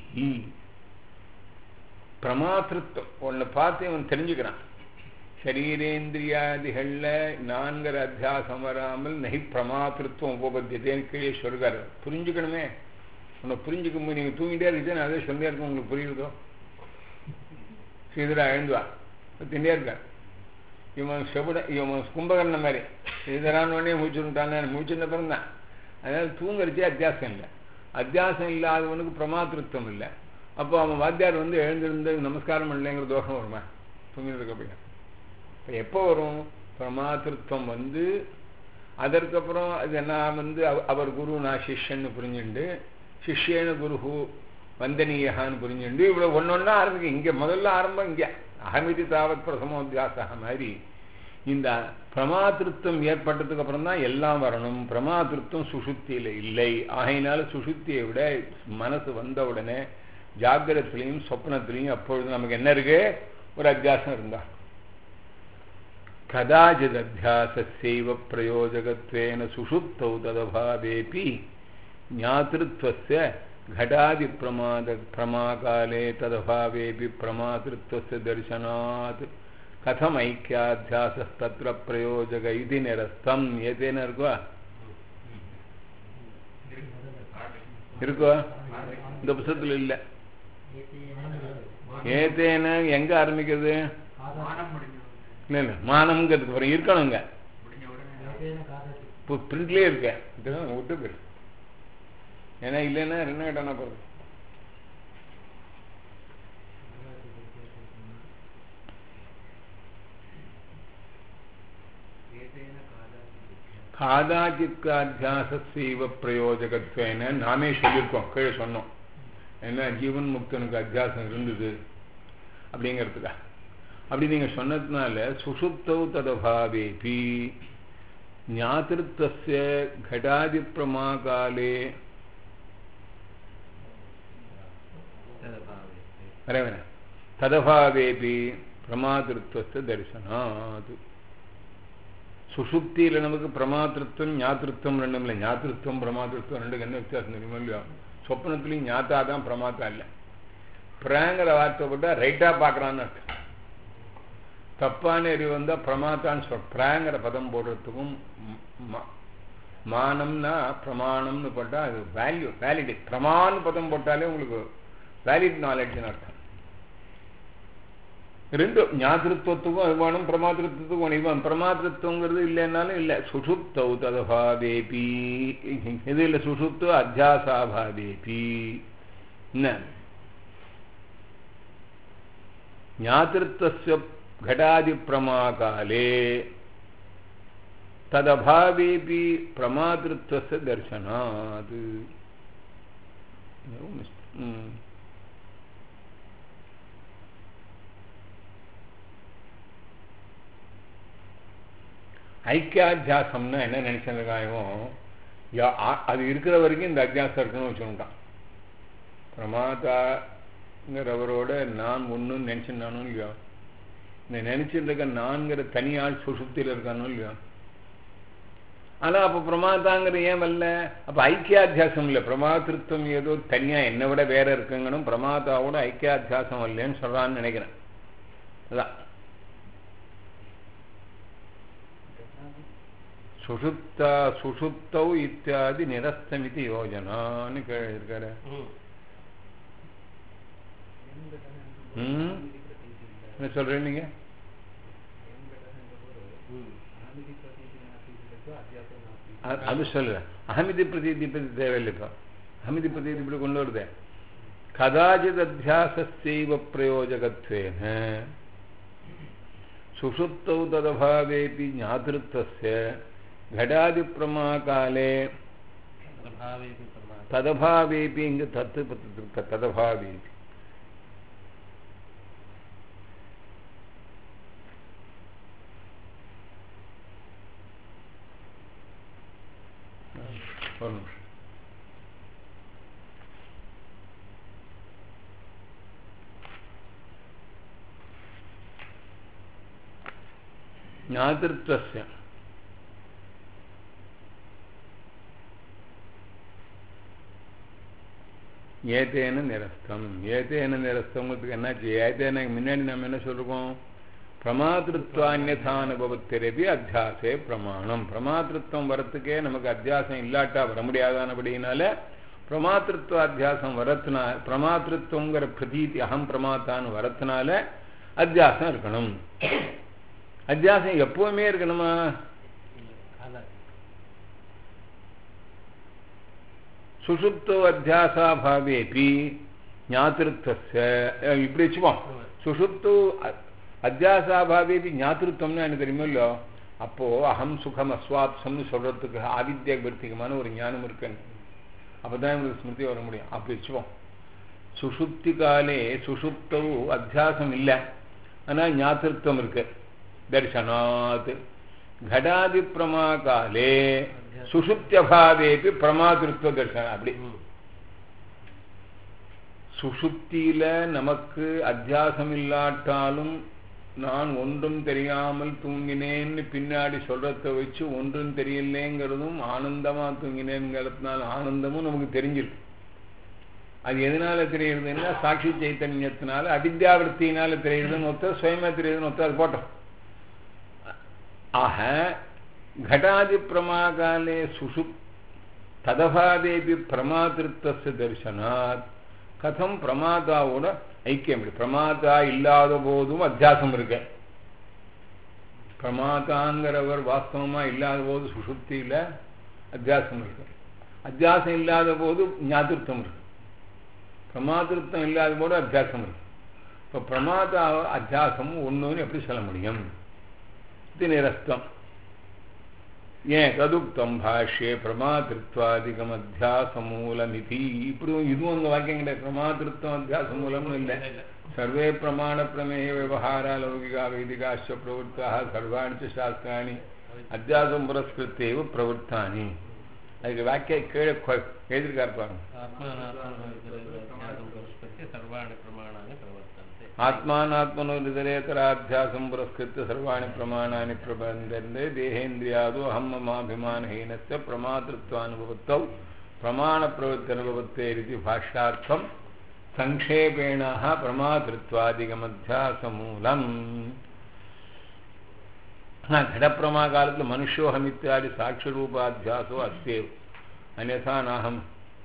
பிரமாத்திருத்தம் உன்னை பார்த்து இவன் தெரிஞ்சுக்கிறான் சரீரேந்திரியாதிகள்ல நான்கிற அத்தியாசம் வராமல் நகி பிரமாத்திருத்துவம் உபபத்தியதேன்னு கீழே சொல்கிறார் புரிஞ்சுக்கணுமே உன்னை புரிஞ்சுக்கும் போது நீங்க தூங்கிட்டே இருக்குது நான் அதே சொல்லிட்டே இருக்கேன் உங்களுக்கு புரியுதோ ஸ்ரீதரா எழுந்துவா திண்டே இருக்கார் இவன் செபுட இவன் கும்பகர்ண மாதிரி ஸ்ரீதரான்னு உடனே மூச்சுட்டானே மூச்சுன பிறந்தான் அதனால தூங்குறச்சே அத்தியாசம் இல்லை அத்தியாசம் இல்லாதவனுக்கு பிரமாத்திருத்தம் இல்லை அப்போ அவன் வாத்தியார் வந்து எழுந்திருந்து நமஸ்காரம் பண்ணலைங்கிற தோஷம் வருமா தூங்கினதுக்கு அப்படின்னா இப்போ எப்போ வரும் பிரமாத்திருத்தம் வந்து அதற்கப்புறம் அது நான் வந்து அவர் குரு நான் சிஷ்யன்னு புரிஞ்சுண்டு சிஷ்யேன குருஹு வந்தனீயகான்னு புரிஞ்சுண்டு இவ்வளோ ஒன்று ஒன்றா ஆரம்பிக்கும் இங்கே முதல்ல ஆரம்பம் இங்கே அகமிதி தாவத் பிரசமோத்தியாசக மாதிரி இந்த பிரமாத்திருத்தம் ஏற்பட்டதுக்கு அப்புறம் தான் எல்லாம் வரணும் பிரமாத்திருத்தம் சுசுத்தியில் இல்லை ஆகையினால சுசுத்தியை விட மனசு வந்த உடனே ஜாகிரத்திலையும் சொப்னத்திலையும் அப்பொழுது நமக்கு என்ன இருக்கு ஒரு அத்தியாசம் இருந்தா கதாச்சித் அத்தியாசைவ பிரயோஜகத்வேன சுஷுப்தௌ ததபாவேபி ஞாத்திருத்வஸ்ய घटादि प्रमाद प्रमाकाले तदभावेऽपि प्रमातृत्वस्य दर्शनात् कथम ऐक्याध्यासस्तत्र प्रयोजक इति निरस्तम् एतेन இருக்குவா இருக்குவா இந்த புத்தகத்தில் இல்லை ஏத்தேன எங்க ஆரம்பிக்கிறது இல்லை இல்லை மானம்ங்கிறதுக்கு அப்புறம் இருக்கணுங்க இப்போ பிரிண்ட்லேயே இருக்கேன் இதெல்லாம் விட்டு போயிரு ஏன்னா இல்லைன்னா என்ன கேட்டானா போகிறது காதாச்சித்தாத்தியாசீவ பிரயோஜகத்வேன நாமே சொல்லியிருக்கோம் கீழே சொன்னோம் என்ன ஜீவன் முக்தனுக்கு அத்தியாசம் இருந்தது அப்படிங்கிறதுக்கா அப்படி நீங்க சொன்னதுனால சுசுப்தௌ ததபாவேபி ஞாத்திருத்தஸ்ய घटादि பிரமாகாலே வரவேன ததபாவேபி பிரமாதிருத்வஸ்த தரிசனாது சுசுப்தியில் நமக்கு பிரமாத்திருத்தம் ஞாத்திருத்தம் ரெண்டும் இல்லை ஞாத்திருத்தம் பிரமாத்திருத்தம் ரெண்டுக்கு என்ன வித்தியாசம் தெரியுமா இல்லையா சொப்னத்துலையும் ஞாத்தா தான் பிரமாத்தா இல்லை பிராங்கிற வார்த்தை போட்டால் ரைட்டாக பார்க்குறான்னு அர்த்தம் தப்பான அறிவு வந்தால் பிரமாத்தான்னு சொல் பிராங்கிற பதம் போடுறதுக்கும் மானம்னா பிரமாணம்னு போட்டால் அது வேல்யூ வேலிடி பிரமான்னு பதம் போட்டாலே உங்களுக்கு வேலிட் நாலேஜ்னு அர்த்தம் ரெண்டும் ஞாதிருத்துவத்துக்கும் அது வேணும் பிரமாதிருத்துவத்துக்கும் வேணும் இவன் பிரமாதிருத்துவங்கிறது இல்லைன்னாலும் இல்லை சுஷுப்தௌ ததபாவேபி இது இல்லை சுஷுப்து அத்தியாசாபாவேபி என்ன ஞாதிருத்தஸ்ய घटादि प्रमाकाले तदभावेपि प्रमातृत्वस्य दर्शनात् ஐக்கியாத்தியாசம்னா என்ன நினைச்சிருக்காயும் அது இருக்கிற வரைக்கும் இந்த அத்தியாசம் இருக்குன்னு வச்சுட்டான் பிரமாதாங்கிறவரோட நான் ஒன்றுன்னு நினைச்சிருந்தானும் இல்லையா இந்த நினைச்சிட்டு இருக்க நான்கிற தனியாள் சுசுப்தியில் இருக்கானோ இல்லையா ஆனா அப்ப பிரமாதாங்கிற ஏன் வரல அப்ப ஐக்கியாத்தியாசம் இல்லை பிரமாத்திருத்தம் ஏதோ தனியா என்னை விட வேற இருக்குங்கன்னு பிரமாதாவோட ஐக்கியாத்தியாசம் வரலன்னு சொல்றான்னு நினைக்கிறேன் அதான் சுஷுப்தா சுஷுப்தௌ இத்தியாதி நிரஸ்தமிதி யோஜனான்னு இருக்காரு ம் என்ன சொல்றேன் நீங்க அது சொல்லுற அகமிதி பிரதீதி பத்தி தேவையில்லைப்பா அகமிதி பிரதீதி இப்படி கொண்டு வருதே கதாச்சித் அத்தியாசைவ பிரயோஜகத்வேன சுஷுப்தௌ ததபாவேபி ஞாதிருத்தஸ்ய घटादि प्रमाकाले तदभावेपि இங்கு தத்து ததபாவேபி ஒரு நிமிஷம் ஞாதிருத்தஸ்ய ஏதேன நிரஸ்தம் ஏதேன நிரஸ்தங்கிறதுக்கு என்னாச்சு ஏதேன முன்னாடி நம்ம என்ன சொல்லிருக்கோம் பிரமாத்திருத்வான்யதானுபவத்திரபி அத்தியாசே பிரமாணம் பிரமாத்திருத்தம் வரத்துக்கே நமக்கு அத்தியாசம் இல்லாட்டா வர முடியாதானபடினால பிரமாத்திருத்துவ அத்தியாசம் வரத்துனா பிரமாத்திருத்தங்கிற பிரதீதி அகம் பிரமாத்தான்னு வரத்துனால அத்தியாசம் இருக்கணும் அத்தியாசம் எப்பவுமே இருக்கணுமா சுசுப்தோ அத்தியாசாபாவேபி ஞாத்திருத்தஸ்ய இப்படி வச்சுப்போம் சுசுப்து அத்தியாசாபாவேபி ஞாத்திருத்தம்னு எனக்கு தெரியுமோ இல்லையோ அப்போ அகம் சுகம் அஸ்வாப்சம்னு சொல்றதுக்கு ஆதித்ய விருத்திகமான ஒரு ஞானம் இருக்கு அப்பதான் இவங்களுக்கு ஸ்மிருதி வர முடியும் அப்படி வச்சுப்போம் சுஷுப்தி காலே சுஷுப்தவு அத்தியாசம் இல்லை ஆனால் ஞாத்திருத்தம் இருக்கு தர்சனாத் கடாதி பிரமா காலே சுஷுப்தியபாவேபி பிரமாதிருத்துவ தர்சனம் அப்படி சுஷுப்தியில நமக்கு அத்தியாசம் இல்லாட்டாலும் நான் ஒன்றும் தெரியாமல் தூங்கினேன்னு பின்னாடி சொல்றத வச்சு ஒன்றும் தெரியலேங்கிறதும் ஆனந்தமா தூங்கினேங்கிறதுனால ஆனந்தமும் நமக்கு தெரிஞ்சிருக்கு அது எதனால தெரியுதுன்னா சாட்சி சைத்தன்யத்தினால அவித்யாவிற்த்தினால தெரியுதுன்னு ஒருத்தர் சுயமா தெரியுதுன்னு ஒருத்தர் போட்டோம் ஆக घटादि प्रमाकाले सुषुप् तदभावेपि பிரமாதிருத்தஸ்ய தரிசனாத் கதம் பிரமாதாவோட ஐக்கியம் இல்லை பிரமாதா இல்லாத போதும் அத்தியாசம் இருக்கு பிரமாதாங்கிறவர் வாஸ்தவமா இல்லாத போது சுசுப்தியில அத்தியாசம் இருக்கு அத்தியாசம் இல்லாத போது ஞாதிருத்தம் இருக்கு பிரமாதிருத்தம் இல்லாத போது அத்தியாசம் இருக்கு இப்போ பிரமாதா அத்தியாசம் ஒன்றுன்னு எப்படி சொல்ல முடியும் இது நிரஸ்தம் ஏன் ததுக்தம் பாஷ்யே பிரமாதிருத்வாதிகம் அத்தியாசமூலமிதி இப்படி இதுவும் உங்க வாக்கியம் கிடையாது பிரமாதிருத்தம் அத்தியாசமூலம்னு இல்லை சர்வே பிரமாண பிரமேய விவகாரா லௌகிகா வைதிகாச்ச பிரவருத்தா சர்வாணி சாஸ்திராணி அத்தியாசம் புரஸ்கிருத்தேவ பிரவருத்தானி அதுக்கு வாக்கிய கீழே எழுதியிருக்காரு பாருங்க सर्वाणि प्रमाणानि प्रवर्तन्ते आत्मानात्मनोदितरेतराध्यासं पुरस्कृत्य सर्वाणि प्रमाणानि प्रबन्धन्ते देहेन्द्रियादो अहं ममाभिमानहीनस्य प्रमातृत्वानुभवत्तौ प्रमाणप्रवृत्त्यनुभवत्तेरिति भाष्यार्थं सङ्क्षेपेणः प्रमातृत्वादिगमध्यासमूलम् घटप्रमा कालத்தில் மனுஷோகம் இத்தியாதி சாட்சிரூபாத்தியாசோ அஸ்தேவ் அந்நா நாகம்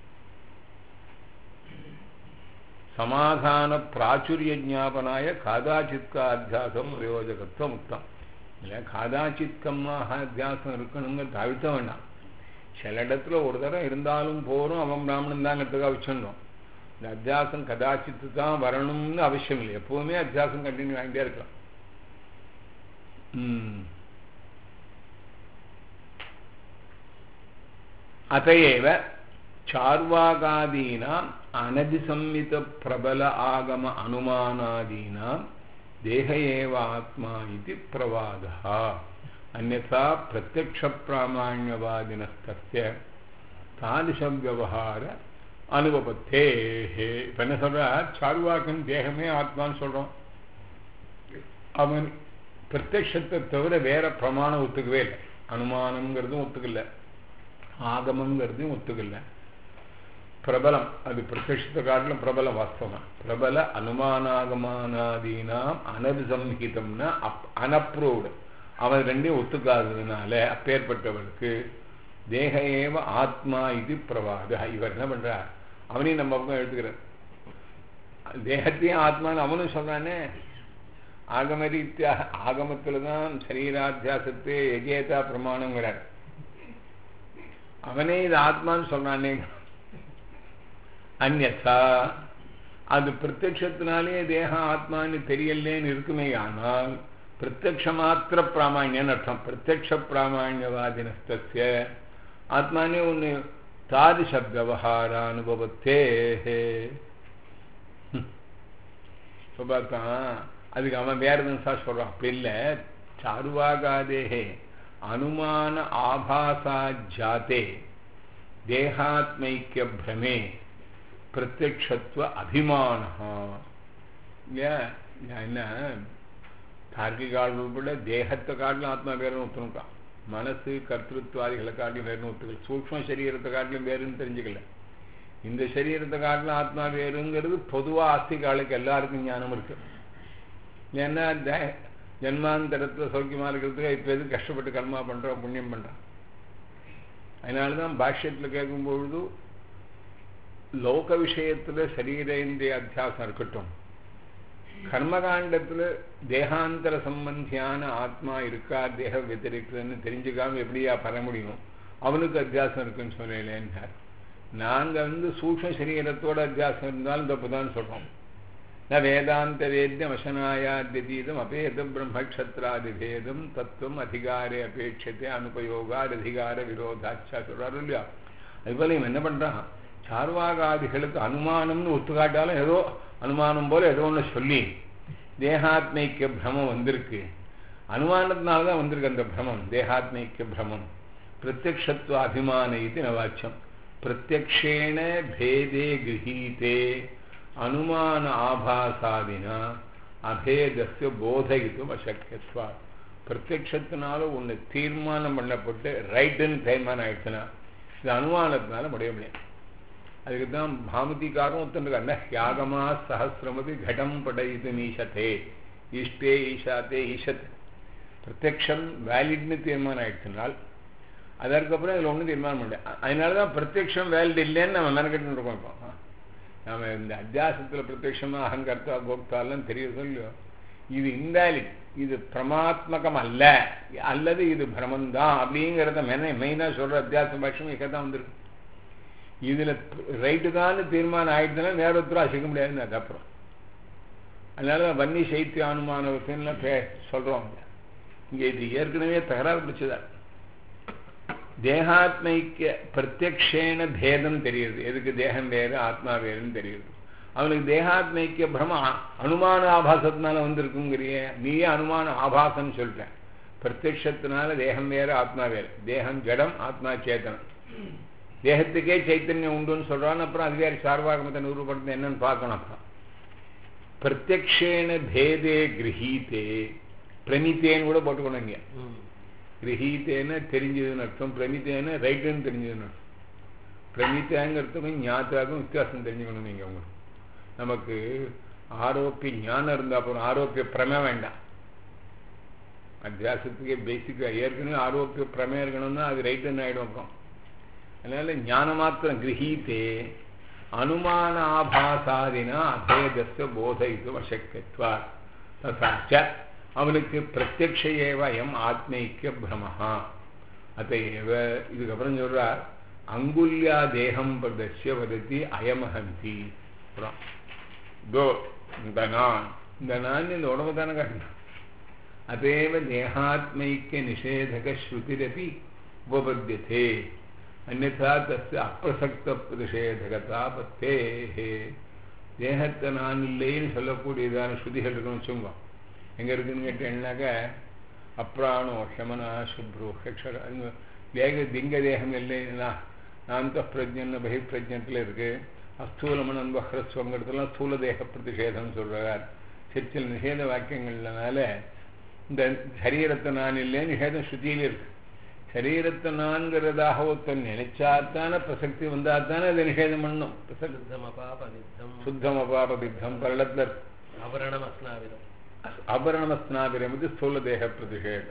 சமாதான பிராச்சுரிய ஜாபனாய காதாச்சித்க அத்தியாசம் பிரயோஜகத்துவம் முக்தம் இல்லை காதாச்சித்கமாக அத்தியாசம் இருக்கணுங்கிறது அழுத்த வேண்டாம் சில இடத்துல ஒரு தடவை இருந்தாலும் போகிறோம் அவன் பிராமணன் தாங்கிறதுக்காக வச்சிருந்தோம் இந்த அத்தியாசம் கதாச்சித்து தான் வரணும்னு அவசியம் இல்லை எப்பவுமே அத்தியாசம் கண்டினியூ ஆகிட்டே இருக்கலாம் அதையேவ चार्वाकादीनाम् अनभिसंहितप्रबल आगम अनुमानादीनां देह एव आत्मा इति प्रवादः अन्यथा प्रत्यक्षप्रामाण्यवादिनस्तस्य तादृशव्यवहार அனுபவத்தேஹ இப்போ என்ன சொல்கிறார் சார்வாக்கன் தேகமே ஆத்மான்னு சொல்கிறோம் அவன் பிரத்யத்தை தவிர வேற பிரமாணம் ஒத்துக்கவே இல்லை அனுமானம்ங்கிறதும் ஒத்துக்கல ஆகமங்கிறதையும் ஒத்துக்கல பிரபலம் அது பிரத்யத்தை காட்டிலும் பிரபலம் வாஸ்தவம் பிரபல அனுமானாகமானாதீனாம் அனபிசம்ஹிதம்னா அப் அனப்ரூவ்டு அவன் ரெண்டையும் ஒத்துக்காததுனால அப்பேற்பட்டவனுக்கு தேக ஏவ ஆத்மா இது பிரவாத இவர் என்ன பண்றார் அவனையும் நம்ம பக்கம் எடுத்துக்கிறார் தேகத்தையும் ஆத்மான்னு அவனும் சொல்றானே ஆகமரீத்தியா ஆகமத்துல தான் சரீராத்தியாசத்து எஜேதா பிரமாணங்கிறார் அவனே இது ஆத்மான்னு சொல்றானே அந்நா அது பிரத்யத்தினாலே தேகம் ஆத்மான்னு தெரியலேன்னு இருக்குமே ஆனால் பிரத்யக்ஷ மாத்திர பிராமாண்யன்னு அர்த்தம் பிரத்யக்ஷ பிராமாண்யவாதினஸ்திய ஆத்மானே ஒன்று தாதிஷ விவகாரானுபவத்தே இப்போ பார்த்தான் அதுக்கு அவன் வேற எதுவும் சார் சொல்றான் அப்படி இல்லை சாருவாகாதேகே அனுமான ஆபாசா ஜாத்தே தேகாத்மைக்கிய பிரமே பிரத்யக்ஷத்துவ அபிமான இல்லையா என்ன தார்க்கிகால் உட்பட தேகத்தை காட்டிலும் ஆத்மா வேறுன்னு ஒத்துணுக்கான் மனசு கர்த்திருவாதிகளை காட்டிலும் வேறுன்னு ஒத்துக்கல சூக்ம சரீரத்தை காட்டிலும் வேறுன்னு தெரிஞ்சுக்கல இந்த சரீரத்தை காட்டிலும் ஆத்மா வேறுங்கிறது பொதுவாக ஆஸ்திகாலுக்கு எல்லாருக்கும் ஞானம் இருக்கு ஏன்னா ஜென்மாந்தரத்தில் சௌக்கியமாக இருக்கிறதுக்கு இப்போ எது கஷ்டப்பட்டு கர்மா பண்ணுறோம் புண்ணியம் பண்ணுறான் அதனால தான் பாஷ்யத்தில் கேட்கும்பொழுது லோக விஷயத்தில் சரீரேந்திரிய அத்தியாசம் இருக்கட்டும் கர்மகாண்டத்தில் தேகாந்தர சம்பந்தியான ஆத்மா இருக்கா தேக வத்திருக்குதுன்னு தெரிஞ்சுக்காம எப்படியா பெற முடியும் அவனுக்கு அத்தியாசம் இருக்குன்னு சொல்லலேன்னார் நாங்கள் வந்து சூக்ம சரீரத்தோட அத்தியாசம் இருந்தாலும் தப்பு தான் சொல்கிறோம் ந வேதாந்த வேத்தியம் வசனாயாத்தியதீதம் அபேதம் பிரம்மக்ஷத்ராதிபேதம் தத்துவம் அதிகாரே அபேட்சத்தை அனுபயோகார் அதிகார விரோதாச்சா சொல்றாரு இல்லையா அதுபோல இவன் என்ன பண்றான் சார்வாகாதிகளுக்கு அனுமானம்னு ஒத்துக்காட்டாலும் ஏதோ அனுமானம் போல ஏதோ ஒன்று சொல்லி தேகாத்மைக்க பிரமம் வந்திருக்கு அனுமானத்தினால தான் வந்திருக்கு அந்த பிரமம் தேகாத்மைக்க பிரமம் பிரத்யக்ஷத்துவ அபிமான இது நவாச்சம் பிரத்யக்ஷேண பேதே கிரகீதே அனுமான ஆபாசாதினா அபேதஸ்ய போதயித்தும் அசக்கியத்வா பிரத்யக்ஷத்தினால ஒன்று தீர்மானம் பண்ணப்பட்டு ரைட்டுன்னு தீர்மானம் ஆயிடுச்சுன்னா இது அனுமானத்தினால முடிய முடியாது அதுக்கு தான் பாமதிக்காரும் ஒத்துருக்காங்க யாகமா சஹசிரமதி கடம் படையுது நீஷத்தே ஈஷ்டே ஈஷாத்தே ஈஷத் பிரத்யக்ஷம் வேலிட்னு தீர்மானம் ஆயிடுச்சுனால் அதற்கப்புறம் இதில் ஒன்றும் தீர்மானம் பண்ணல அதனால தான் பிரத்யக்ஷம் வேலிட் இல்லைன்னு நம்ம மெனக்கட்டு இருக்கோம் இப்போ நம்ம இந்த அத்தியாசத்தில் பிரத்யட்சமாக அகங்கர்த்தா கோக்தாலாம் தெரிய சொல்லியோ இது இன்வேலிட் இது பிரமாத்மகம் அல்ல அல்லது இது பிரமந்தான் அப்படிங்கிறத மென மெயினாக சொல்கிற அத்தியாச பட்சம் இங்கே தான் வந்திருக்கு இதில் ரைட்டு தான் தீர்மானம் ஆயிடுச்சுன்னா நேரத்தில் அசிக்க முடியாதுன்னு அதுக்கப்புறம் அதனால வன்னி சைத்திய அனுமானவத்தின்லாம் பே சொல்கிறோம் இங்கே இது ஏற்கனவே தகராறு பிடிச்சதா தேகாத்மைக்க பிரத்யக்ஷேன பேதம் தெரியுது எதுக்கு தேகம் வேறு ஆத்மா வேறுன்னு தெரியுது அவனுக்கு தேகாத்மைக்க பிரம அனுமான ஆபாசத்தினால வந்திருக்குங்கிறிய நீயே அனுமான ஆபாசம்னு சொல்லிட்டேன் பிரத்யக்ஷத்தினால தேகம் வேறு ஆத்மா வேறு தேகம் ஜடம் ஆத்மா சேத்தனம் தேகத்துக்கே சைத்தன்யம் உண்டுன்னு சொல்றான்னு அப்புறம் அது வேறு சார்வாகமத்தை நூறுபடுத்த என்னன்னு பார்க்கணும் அப்புறம் பிரத்யக்ஷேன பேதே கிரகீதே பிரணித்தேன்னு கூட போட்டுக்கணும் இங்க கிரகீத்தேன்னு தெரிஞ்சதுன்னு அர்த்தம் பிரமித்தேன்னு ரைட்டுன்னு தெரிஞ்சதுன்னு அர்த்தம் பிரமித்தாங்கிறதுக்கும் ஞாத்தாக்கும் வித்தியாசம் தெரிஞ்சுக்கணும் நீங்கள் உங்களுக்கு நமக்கு ஆரோக்கிய ஞானம் இருந்தால் அப்புறம் ஆரோக்கிய பிரமே வேண்டாம் அத்தியாசத்துக்கே பேசிக்காக ஏற்கனவே ஆரோக்கிய பிரமே இருக்கணும்னா அது ரைட்டுன்னு ஆகிடும் அப்புறம் அதனால ஞான மாத்திரம் கிரகீத்தே அனுமான ஆபாசாதினா அபேதஸ்ய போதயித்து வசக்கத்வா ததாச்ச அவனுக்கு பிரத்யக்ஷ ஏவ எம் ஆத்மைக்கிய பிரமஹா அத்தையவ இதுக்கப்புறம் சொல்றார் அங்குல்யா தேகம் பிரதர்ஷிய வதத்தி அயமஹந்தி அப்புறம் தோ இந்த நான் இந்த நான் இந்த உடம்பு தானே காட்டணும் அதேவ தேகாத்மைக்கிய நிஷேதக ஸ்ருதிரபி உபபத்தியதே அந்நா தஸ்ய அப்பிரசக்த நிஷேதகதா பத்தேஹே தேகத்தை நான் இல்லைன்னு சொல்லக்கூடியதான ஸ்ருதிகள் இருக்குன்னு வச்சுக்கோங்க எங்கே இருக்குன்னு கேட்டீங்கன்னாக்க அப்ராணோ ஷமனா சுப்ரோ ஹெக்ஷர தேக திங்க தேகம் இல்லைன்னா நாந்த பிரஜன் பகிப்பிரஜத்தில் இருக்கு அஸ்தூலமன் அன்பஹ்ரஸ்வங்கிறதுலாம் ஸ்தூல தேக பிரதிஷேதம் சொல்றார் சிற்சில் நிஷேத வாக்கியங்கள்னால இந்த சரீரத்தை நான் இல்லை நிஷேதம் ஸ்ருதியில் இருக்கு சரீரத்தை நான்கிறதாக ஒருத்தன் நினைச்சாத்தானே பிரசக்தி வந்தாத்தானே அதை நிஷேதம் பண்ணும் சுத்தம் அபாபபித்தம் பரளத்தில் இருக்கு ஆபரணம் அஸ்னாவிதம் ஆபரணமஸ்னாபிரமிது ஸ்தூலதேக பிரதிஷேத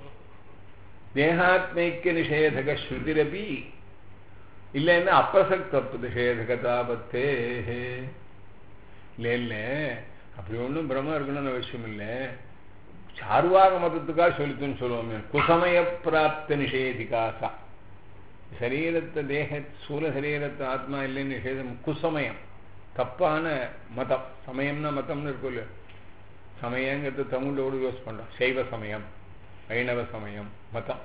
தேகாத்மைக்கிய நிஷேதக ஸ்ருதிரபி இல்லைன்னா அப்பிரசக்த பிரதிஷேதகதாபத்தே இல்லை இல்லை அப்படி ஒன்றும் பிரம்ம இருக்கணும்னு அவசியம் இல்லை சார்வாக மதத்துக்காக சொல்லித்துன்னு சொல்லுவோமே குசமய பிராப்த நிஷேதிகாசா சரீரத்தை தேக சூல சரீரத்தை ஆத்மா இல்லைன்னு நிஷேதம் குசமயம் தப்பான மதம் சமயம்னா மதம்னு இருக்கும் இல்லையா சமயங்கிறது தமிழோடு யூஸ் பண்றோம் சைவ சமயம் வைணவ சமயம் மதம்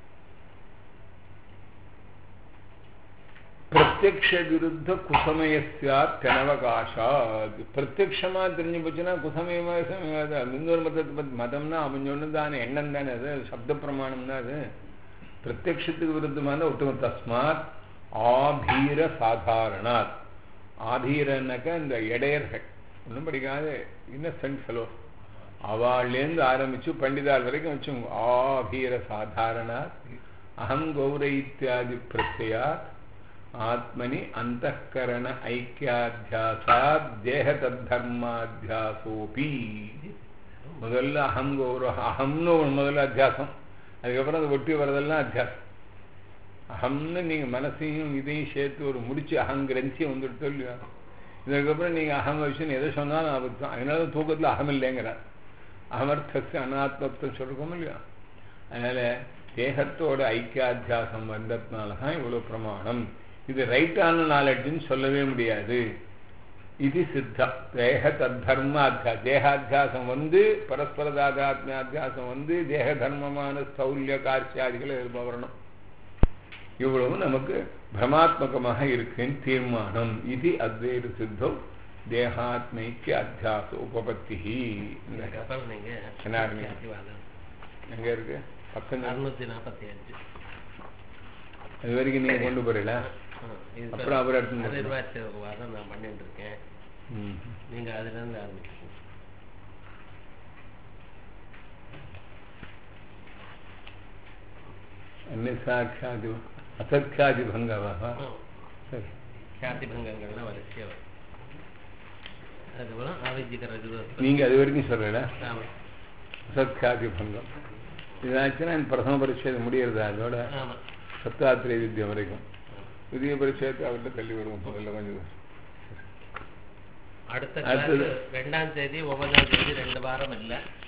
பிரத்யக்ஷ விருத்த குசமயசாத் தெனவகாஷாத் பிரத்யக்ஷமா தெரிஞ்சு போச்சுன்னா குசமயமா இன்னொரு மதத்தை பத்தி மதம்னா அவன் சொன்னதான எண்ணம் தானே அது சப்த பிரமாணம் தான் அது பிரத்யக்ஷத்துக்கு விருத்தமான ஒட்டும தஸ்மாத் ஆபீர சாதாரணாத் ஆபீரன்னாக்க இந்த இடையர்கள் ஒன்றும் படிக்காது இன்னசென்ட் ஃபெலோ அவள்லேருந்து ஆரம்பிச்சு பண்டிதார் வரைக்கும் வச்சுங்க ஆபீர சாதாரணா அகம் கௌர இத்தியாதி பிரத்யாத் ஆத்மனி அந்தகரண ஐக்கியாத்தியாசாத் தேக தத்தர்மாத்தியாசோபி முதல்ல அகம் கௌரவ அகம்னு ஒரு முதல்ல அத்தியாசம் அதுக்கப்புறம் அது ஒட்டி வரதெல்லாம் அத்தியாசம் அகம்னு நீங்கள் மனசையும் இதையும் சேர்த்து ஒரு முடிச்சு அகங்கிரந்தியம் வந்துட்டு இல்லையா இதுக்கப்புறம் நீங்கள் அகம் விஷயம் எதை சொன்னாலும் ஆபத்து தான் அதனால தூக்கத்தில் அகம் இல்லைங்கிறார் அமர்த்தத்து அனாத்மத்தை சொல்கிறோம் இல்லையா அதனால் தேகத்தோட ஐக்கியாத்தியாசம் வந்ததுனால தான் இவ்வளோ பிரமாணம் இது ரைட்டான நாலெட்ஜுன்னு சொல்லவே முடியாது இது சித்தா தேக தர்மாத்தியா தேகாத்தியாசம் வந்து பரஸ்பர தாதாத்மியாத்தியாசம் வந்து தேக தர்மமான ஸ்தௌல்ய காட்சியாதிகளை வரணும் இவ்வளவு நமக்கு பிரமாத்மகமாக இருக்குன்னு தீர்மானம் இது அத்வைத சித்தம் தேகாத்மைக்கு அத்தியாச உபபத்தி அதுக்கப்புறம் நீங்க என்ன ஆரம்பிங்க? சாட்சிவாதம். எங்க இருக்கு பக்கம் தான். அறுநூத்தி நாற்பத்தி அஞ்சு அது வரைக்கும் நீங்க கொண்டு போறீங்களா ஆ, இது அப்புறம் அவர் எடுத்து அது நிர்வாகவாதம் நான் பண்ணிட்டு இருக்கேன் ம். நீங்க அதுல இருந்து ஆரம்பிச்சுக்கோங்க அந்நிசாட்சாதி அசத்யாதி பங்கவாக ஆ. சரி சாத்தி பங்கங்கள்லாம் வரிசையா வரும் அதுக்கப்புறம் ஆவிஜிக்கிறது நீங்க அது வரைக்கும் சொல்றீங்களா ஆமா அசத்யாதி பங்கம் இதாச்சுன்னா இந்த பிரதம பரிச்சேதம் முடியறதா அதோட ஆமா சத்தாத்திரை வித்யா வரைக்கும் விதிய பரிச்சயத்தை அவர்கிட்ட தள்ளி வருவோம் முதல்ல கொஞ்சம் அடுத்த அடுத்தது. கிளாஸ் ரெண்டாம் தேதி ஒன்பதாம் தேதி ரெண்டு வாரம் இல்லை